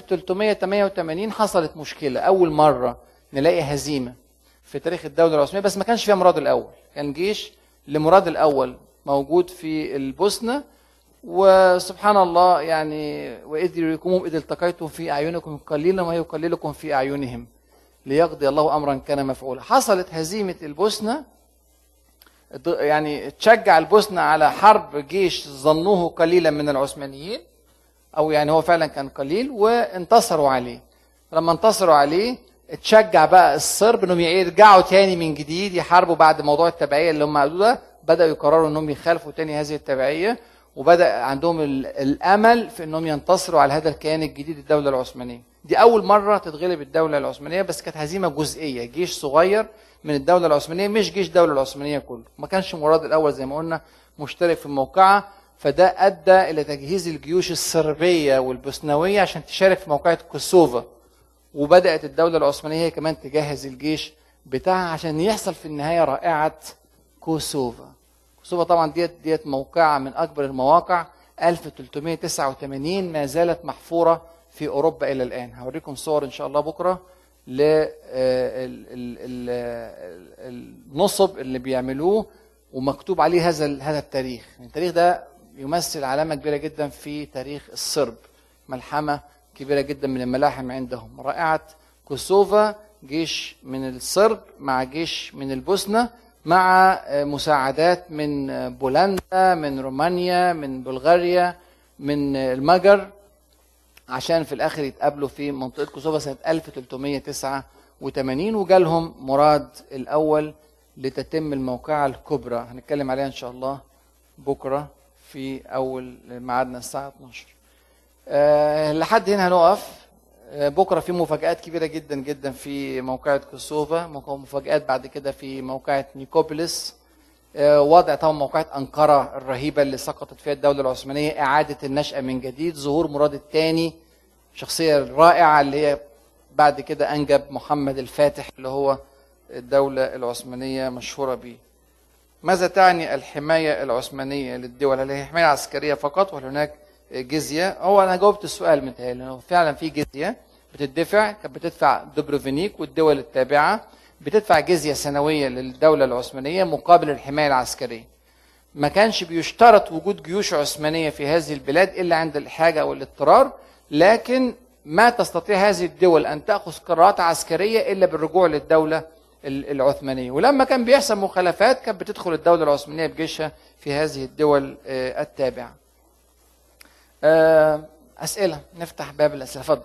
1388 حصلت مشكله اول مره نلاقي هزيمه في تاريخ الدوله العثمانيه بس ما كانش فيها مراد الاول كان جيش لمراد الاول موجود في البوسنه وسبحان الله يعني واذ يريكمهم اذ التقيتم في اعينكم قليلا وما يقللكم في اعينهم ليقضي الله امرا كان مفعولا حصلت هزيمه البوسنه ض- يعني تشجع البوسنه على حرب جيش ظنوه قليلا من العثمانيين او يعني هو فعلا كان قليل وانتصروا عليه لما انتصروا عليه اتشجع بقى الصرب انهم يرجعوا تاني من جديد يحاربوا بعد موضوع التبعيه اللي هم قالوا ده بداوا يقرروا انهم يخالفوا تاني هذه التبعيه وبدا عندهم ال- الامل في انهم ينتصروا على هذا الكيان الجديد الدوله العثمانيه دي اول مره تتغلب الدوله العثمانيه بس كانت هزيمه جزئيه جيش صغير من الدوله العثمانيه مش جيش الدوله العثمانيه كله ما كانش مراد الاول زي ما قلنا مشترك في الموقعه فده ادى الى تجهيز الجيوش الصربيه والبوسنويه عشان تشارك في موقعه كوسوفا وبدات الدوله العثمانيه هي كمان تجهز الجيش بتاعها عشان يحصل في النهايه رائعه كوسوفا كوسوفا طبعا ديت ديت موقعة من أكبر المواقع 1389 ما زالت محفورة في أوروبا إلى الآن هوريكم صور إن شاء الله بكرة للنصب اللي بيعملوه ومكتوب عليه هذا ال- هذا التاريخ التاريخ ده يمثل علامة كبيرة جدا في تاريخ الصرب ملحمة كبيرة جدا من الملاحم عندهم رائعة كوسوفا جيش من الصرب مع جيش من البوسنة مع آه، مساعدات من آه، بولندا من رومانيا من بلغاريا من آه، المجر عشان في الاخر يتقابلوا في منطقه كوسوفا سنه 1389 وجالهم مراد الاول لتتم الموقعه الكبرى هنتكلم عليها ان شاء الله بكره في اول ميعادنا الساعه 12 أه لحد هنا هنقف آه، بكره في مفاجآت كبيره جدا جدا في موقعة كوسوفا موقع- مفاجآت بعد كده في موقعة نيكوبوليس آه، وضع طبعا موقعة أنقرة الرهيبة اللي سقطت فيها الدولة العثمانية إعادة النشأة من جديد ظهور مراد الثاني شخصية رائعة اللي هي بعد كده أنجب محمد الفاتح اللي هو الدولة العثمانية مشهورة به ماذا تعني الحماية العثمانية للدول؟ هل هي حماية عسكرية فقط ولا هناك جزية؟ هو أنا جاوبت السؤال متهيألي إنه فعلا في جزية بتدفع كانت بتدفع دوبروفينيك والدول التابعة بتدفع جزية سنوية للدولة العثمانية مقابل الحماية العسكرية. ما كانش بيشترط وجود جيوش عثمانية في هذه البلاد إلا عند الحاجة أو الاضطرار لكن ما تستطيع هذه الدول أن تأخذ قرارات عسكرية إلا بالرجوع للدولة ال- العثمانية ولما كان بيحصل مخالفات كانت بتدخل الدولة العثمانية بجيشها في هذه الدول آه، التابعة آه، أسئلة نفتح باب الأسئلة اتفضل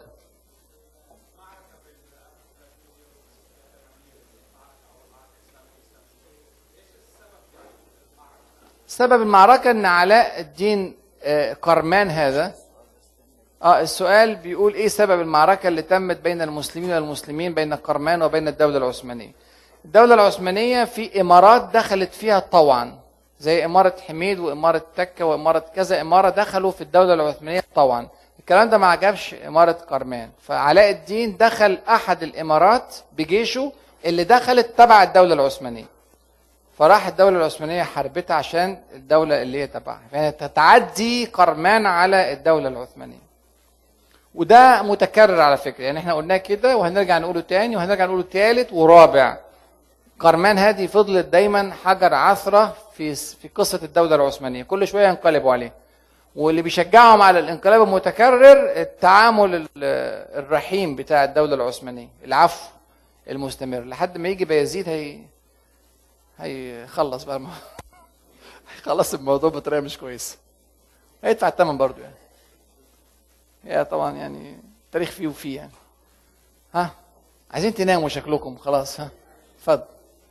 سبب المعركة أن علاء الدين آه، قرمان هذا اه السؤال بيقول ايه سبب المعركة اللي تمت بين المسلمين والمسلمين بين قرمان وبين الدولة العثمانية الدولة العثمانية في إمارات دخلت فيها طوعا زي إمارة حميد وإمارة تكة وإمارة كذا إمارة دخلوا في الدولة العثمانية طوعا الكلام ده ما عجبش إمارة قرمان فعلاء الدين دخل أحد الإمارات بجيشه اللي دخلت تبع الدولة العثمانية فراح الدولة العثمانية حاربتها عشان الدولة اللي هي تبعها يعني تتعدي قرمان على الدولة العثمانية وده متكرر على فكرة يعني احنا قلناه كده وهنرجع نقوله تاني وهنرجع نقوله تالت ورابع قرمان هذه فضلت دايما حجر عثرة في في قصة الدولة العثمانية كل شوية ينقلبوا عليه واللي بيشجعهم على الانقلاب المتكرر التعامل ال- الرحيم بتاع الدولة العثمانية العفو المستمر لحد ما يجي بايزيد هي هيخلص بقى الموضوع هيخلص الموضوع بطريقة مش كويسة هيدفع الثمن برضه يعني هي طبعا يعني تاريخ فيه وفيه يعني ها عايزين تناموا شكلكم خلاص ها اتفضل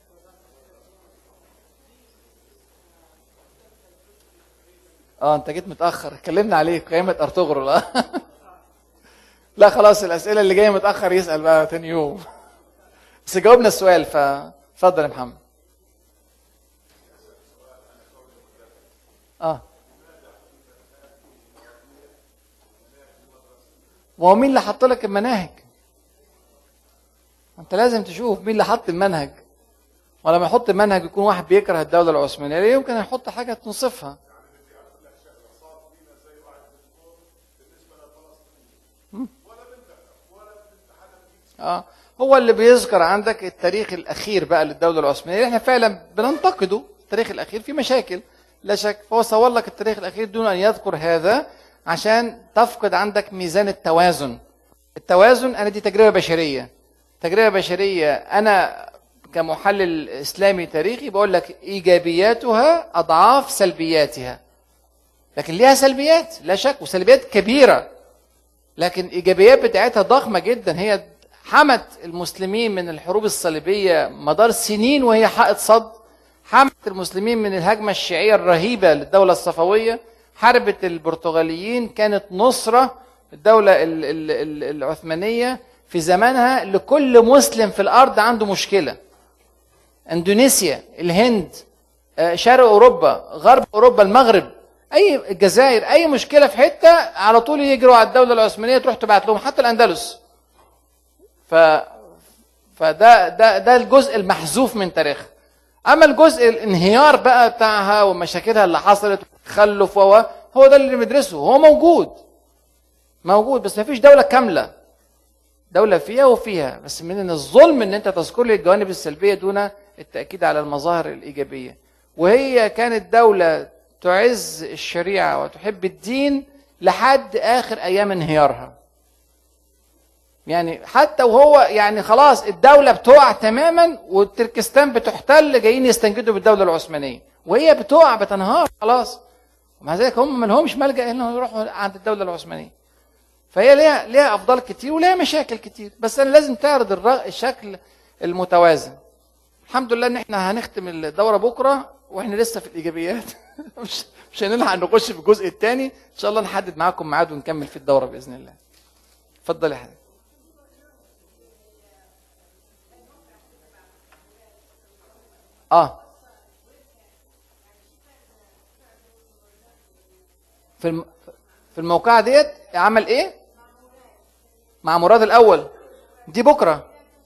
اه انت جيت متاخر اتكلمنا عليك قيامه ارطغرل اه لا خلاص الاسئله اللي جايه متاخر يسال بقى تاني يوم بس جاوبنا السؤال فاتفضل يا محمد اه وهو مين اللي حط لك المناهج انت لازم تشوف مين اللي حط المنهج ولما يحط المنهج يكون واحد بيكره الدوله العثمانيه لا يمكن يحط حاجه تنصفها اه هو اللي بيذكر عندك التاريخ الاخير بقى للدوله العثمانيه احنا فعلا بننتقده التاريخ الاخير في مشاكل لا شك فهو صور لك التاريخ الاخير دون ان يذكر هذا عشان تفقد عندك ميزان التوازن التوازن انا دي تجربه بشريه تجربه بشريه انا كمحلل اسلامي تاريخي بقول لك ايجابياتها اضعاف سلبياتها لكن ليها سلبيات لا شك وسلبيات كبيره لكن ايجابيات بتاعتها ضخمه جدا هي حمت المسلمين من الحروب الصليبيه مدار سنين وهي حائط صد حمت المسلمين من الهجمه الشيعيه الرهيبه للدوله الصفويه حربت البرتغاليين كانت نصره الدوله ال- ال- ال- العثمانيه في زمانها لكل مسلم في الارض عنده مشكله اندونيسيا الهند آه، شرق اوروبا غرب اوروبا المغرب اي الجزائر اي مشكله في حته على طول يجروا على الدوله العثمانيه تروح تبعت لهم حتى الاندلس ف فده ده ده الجزء المحذوف من تاريخها اما الجزء الانهيار بقى بتاعها ومشاكلها اللي حصلت تخلف و هو ده اللي بندرسه هو موجود موجود بس مفيش دوله كامله دوله فيها وفيها بس من الظلم ان انت تذكر لي الجوانب السلبيه دون التاكيد على المظاهر الايجابيه وهي كانت دوله تعز الشريعه وتحب الدين لحد اخر ايام انهيارها يعني حتى وهو يعني خلاص الدولة بتقع تماما والتركستان بتحتل جايين يستنجدوا بالدولة العثمانية وهي بتقع بتنهار خلاص ومع ذلك هم ما لهمش ملجأ انهم يروحوا عند الدولة العثمانية فهي ليها ليها افضال كتير وليها مشاكل كتير بس انا لازم تعرض الر- الشكل المتوازن الحمد لله ان احنا هنختم الدورة بكرة واحنا لسه في الايجابيات مش مش هنلحق نخش في الجزء الثاني ان شاء الله نحدد معاكم ميعاد ونكمل في الدورة باذن الله اتفضل يا حبيبي اه في الم... في الموقعة ديت عمل ايه مع مراد الاول دي بكره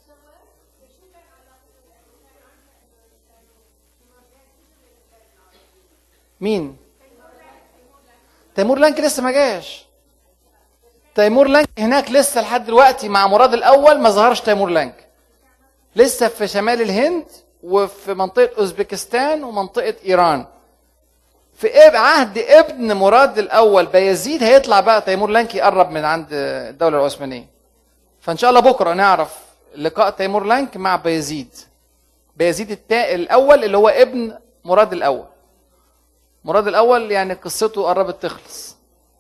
مين تيمور لانك لسه ما جاش تيمور لانك هناك لسه لحد دلوقتي مع مراد الاول ما ظهرش تيمور لانك لسه في شمال الهند وفي منطقه اوزبكستان ومنطقه ايران في إب- عهد ابن مراد الاول بايزيد هيطلع بقى تيمور لانك يقرب من عند الدوله العثمانيه فان شاء الله بكره نعرف لقاء تيمور لانك مع بايزيد بايزيد التا... الاول اللي هو ابن مراد الاول مراد الاول يعني قصته قربت تخلص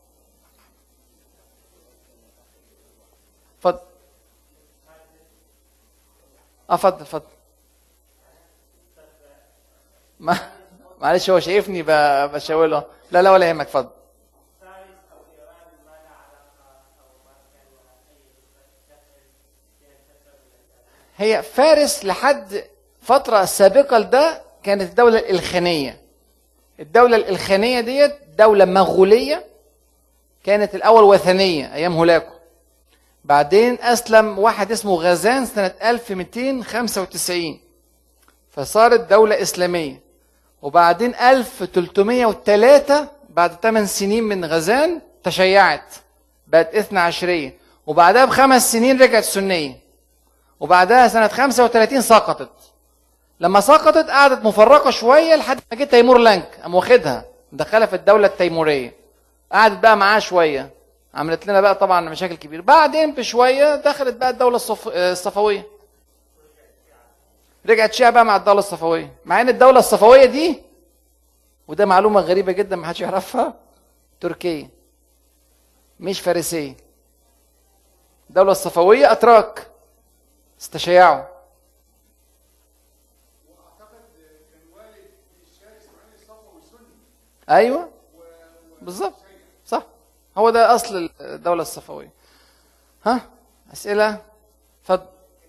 اتفضل اه اتفضل اتفضل ما معلش هو شايفني ب- بشاوله لا لا ولا يهمك اتفضل هي فارس لحد فترة سابقة لده كانت الدولة الإلخانية الدولة الإلخانية ديت دولة مغولية كانت الأول وثنية أيام هولاكو بعدين أسلم واحد اسمه غازان سنة 1295 فصارت دولة إسلامية وبعدين 1303 بعد 8 سنين من غزان تشيعت بقت اثنا عشرية وبعدها بخمس سنين رجعت سنية وبعدها سنة 35 سقطت لما سقطت قعدت مفرقة شوية لحد ما جه تيمور لانك قام واخدها دخلها في الدولة التيمورية قعدت بقى معاه شوية عملت لنا بقى طبعا مشاكل كبيرة بعدين بشوية دخلت بقى الدولة الصف... الصفوية رجعت شيعة بقى مع الدولة الصفوية مع ان الدولة الصفوية دي وده معلومة غريبة جدا ما حدش يعرفها تركية مش فارسية الدولة الصفوية أتراك استشيعوا ايوه بالظبط صح هو ده اصل الدولة الصفوية ها اسئلة اتفضل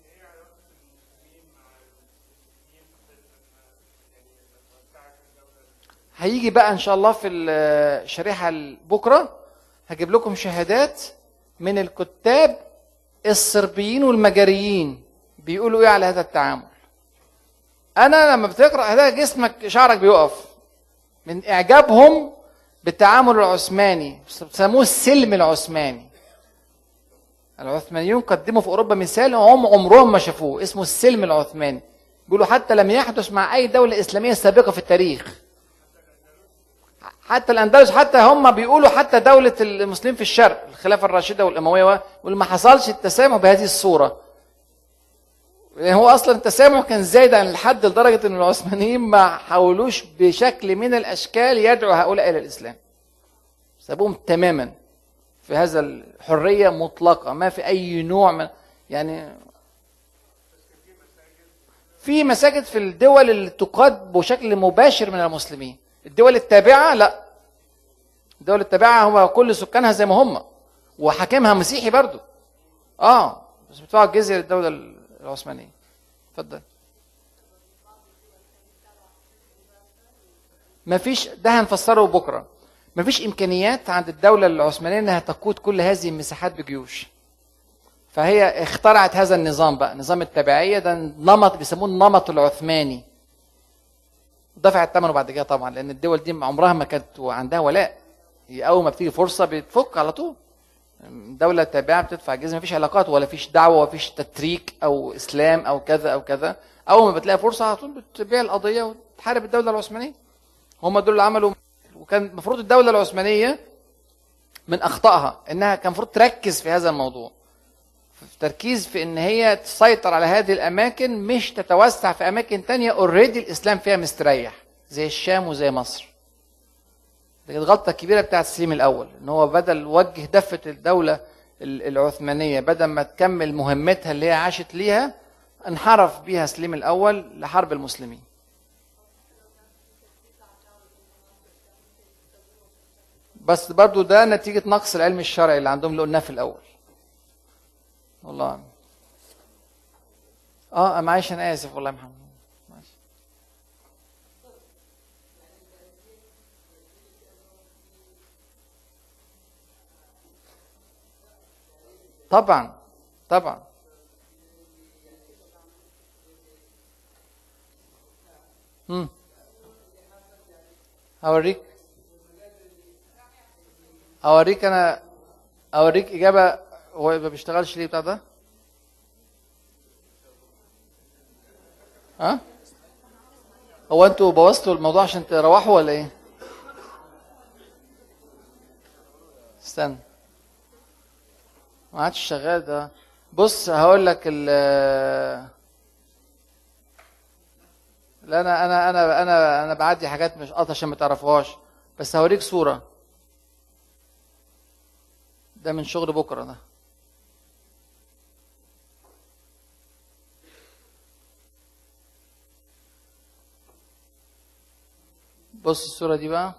هيجي بقى ان شاء الله في الشريحه بكره هجيب لكم شهادات من الكتاب الصربيين والمجريين بيقولوا ايه على هذا التعامل انا لما بتقرا ده جسمك شعرك بيقف من اعجابهم بالتعامل العثماني بيسموه السلم العثماني العثمانيون قدموا في اوروبا مثال هم عمرهم ما شافوه اسمه السلم العثماني بيقولوا حتى لم يحدث مع اي دوله اسلاميه سابقه في التاريخ حتى الاندلس حتى هم بيقولوا حتى دوله المسلمين في الشرق الخلافه الراشده والامويه واللي ما حصلش التسامح بهذه الصوره يعني هو اصلا التسامح كان زايد عن الحد لدرجه ان العثمانيين ما حاولوش بشكل من الاشكال يدعو هؤلاء الى الاسلام سابوهم تماما في هذا الحريه مطلقه ما في اي نوع من يعني في مساجد في الدول اللي تقاد بشكل مباشر من المسلمين الدول التابعه لا الدول التابعه هو كل سكانها زي ما هم وحاكمها مسيحي برضو اه بس بيدفعوا الجزيه للدوله العثمانيه اتفضل مفيش ده هنفسره بكره مفيش امكانيات عند الدوله العثمانيه انها تقود كل هذه المساحات بجيوش فهي اخترعت هذا النظام بقى نظام التبعيه ده نمط بيسموه النمط العثماني دفعت ثمنه بعد كده طبعا لان الدول دي عمرها ما كانت عندها ولاء هي اول ما بتيجي فرصه بتفك على طول دولة تابعة بتدفع جزية مفيش علاقات ولا فيش دعوة ولا فيش تتريك أو إسلام أو كذا أو كذا أول ما بتلاقي فرصة على طول بتبيع القضية وتحارب الدولة العثمانية هم دول اللي عملوا وكان المفروض الدولة العثمانية من أخطائها إنها كان المفروض تركز في هذا الموضوع في تركيز في إن هي تسيطر على هذه الأماكن مش تتوسع في أماكن تانية أوريدي الإسلام فيها مستريح زي الشام وزي مصر دي كانت غلطه كبيره بتاعت سليم الاول ان هو بدل وجه دفه الدوله ال- العثمانيه بدل ما تكمل مهمتها اللي هي عاشت ليها انحرف بيها سليم الاول لحرب المسلمين بس برضو ده نتيجة نقص العلم الشرعي اللي عندهم اللي قلناه في الأول والله أعلم. اه معلش أنا آسف والله يا محمد معلش. طبعا طبعا امم هوريك اوريك انا اوريك اجابه هو ما بيشتغلش ليه بتاع ده ها هو انتوا بوظتوا الموضوع عشان تروحوا ولا ايه استنى ما عادش شغال ده بص هقول لك ال لا انا انا انا انا انا بعدي حاجات مش قاطع عشان ما تعرفوهاش بس هوريك صوره ده من شغل بكره ده بص الصوره دي بقى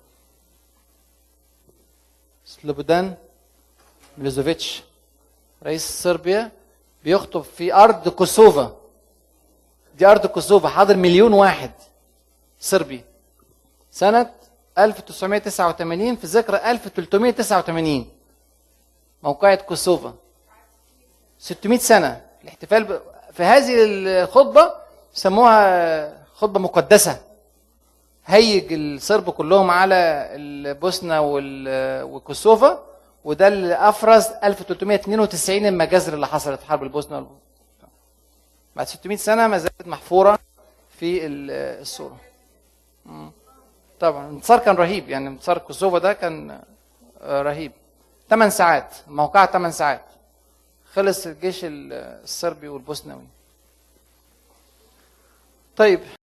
سلوبودان ميلوزوفيتش رئيس صربيا بيخطب في ارض كوسوفا دي ارض كوسوفا حاضر مليون واحد صربي سنة 1989 في ذكرى 1389 موقعة كوسوفا 600 سنة الاحتفال ب... في هذه الخطبة سموها خطبة مقدسة هيج الصرب كلهم على البوسنة وال- وكوسوفا وده اللي افرز 1392 المجازر اللي حصلت في حرب البوسنه وال- بعد 600 سنه ما زالت محفوره في ال- الصوره مم. طبعا الانتصار كان رهيب يعني انتصار كوسوفا ده كان آه، رهيب 8 ساعات موقعة 8 ساعات خلص الجيش ال- الصربي والبوسنوي طيب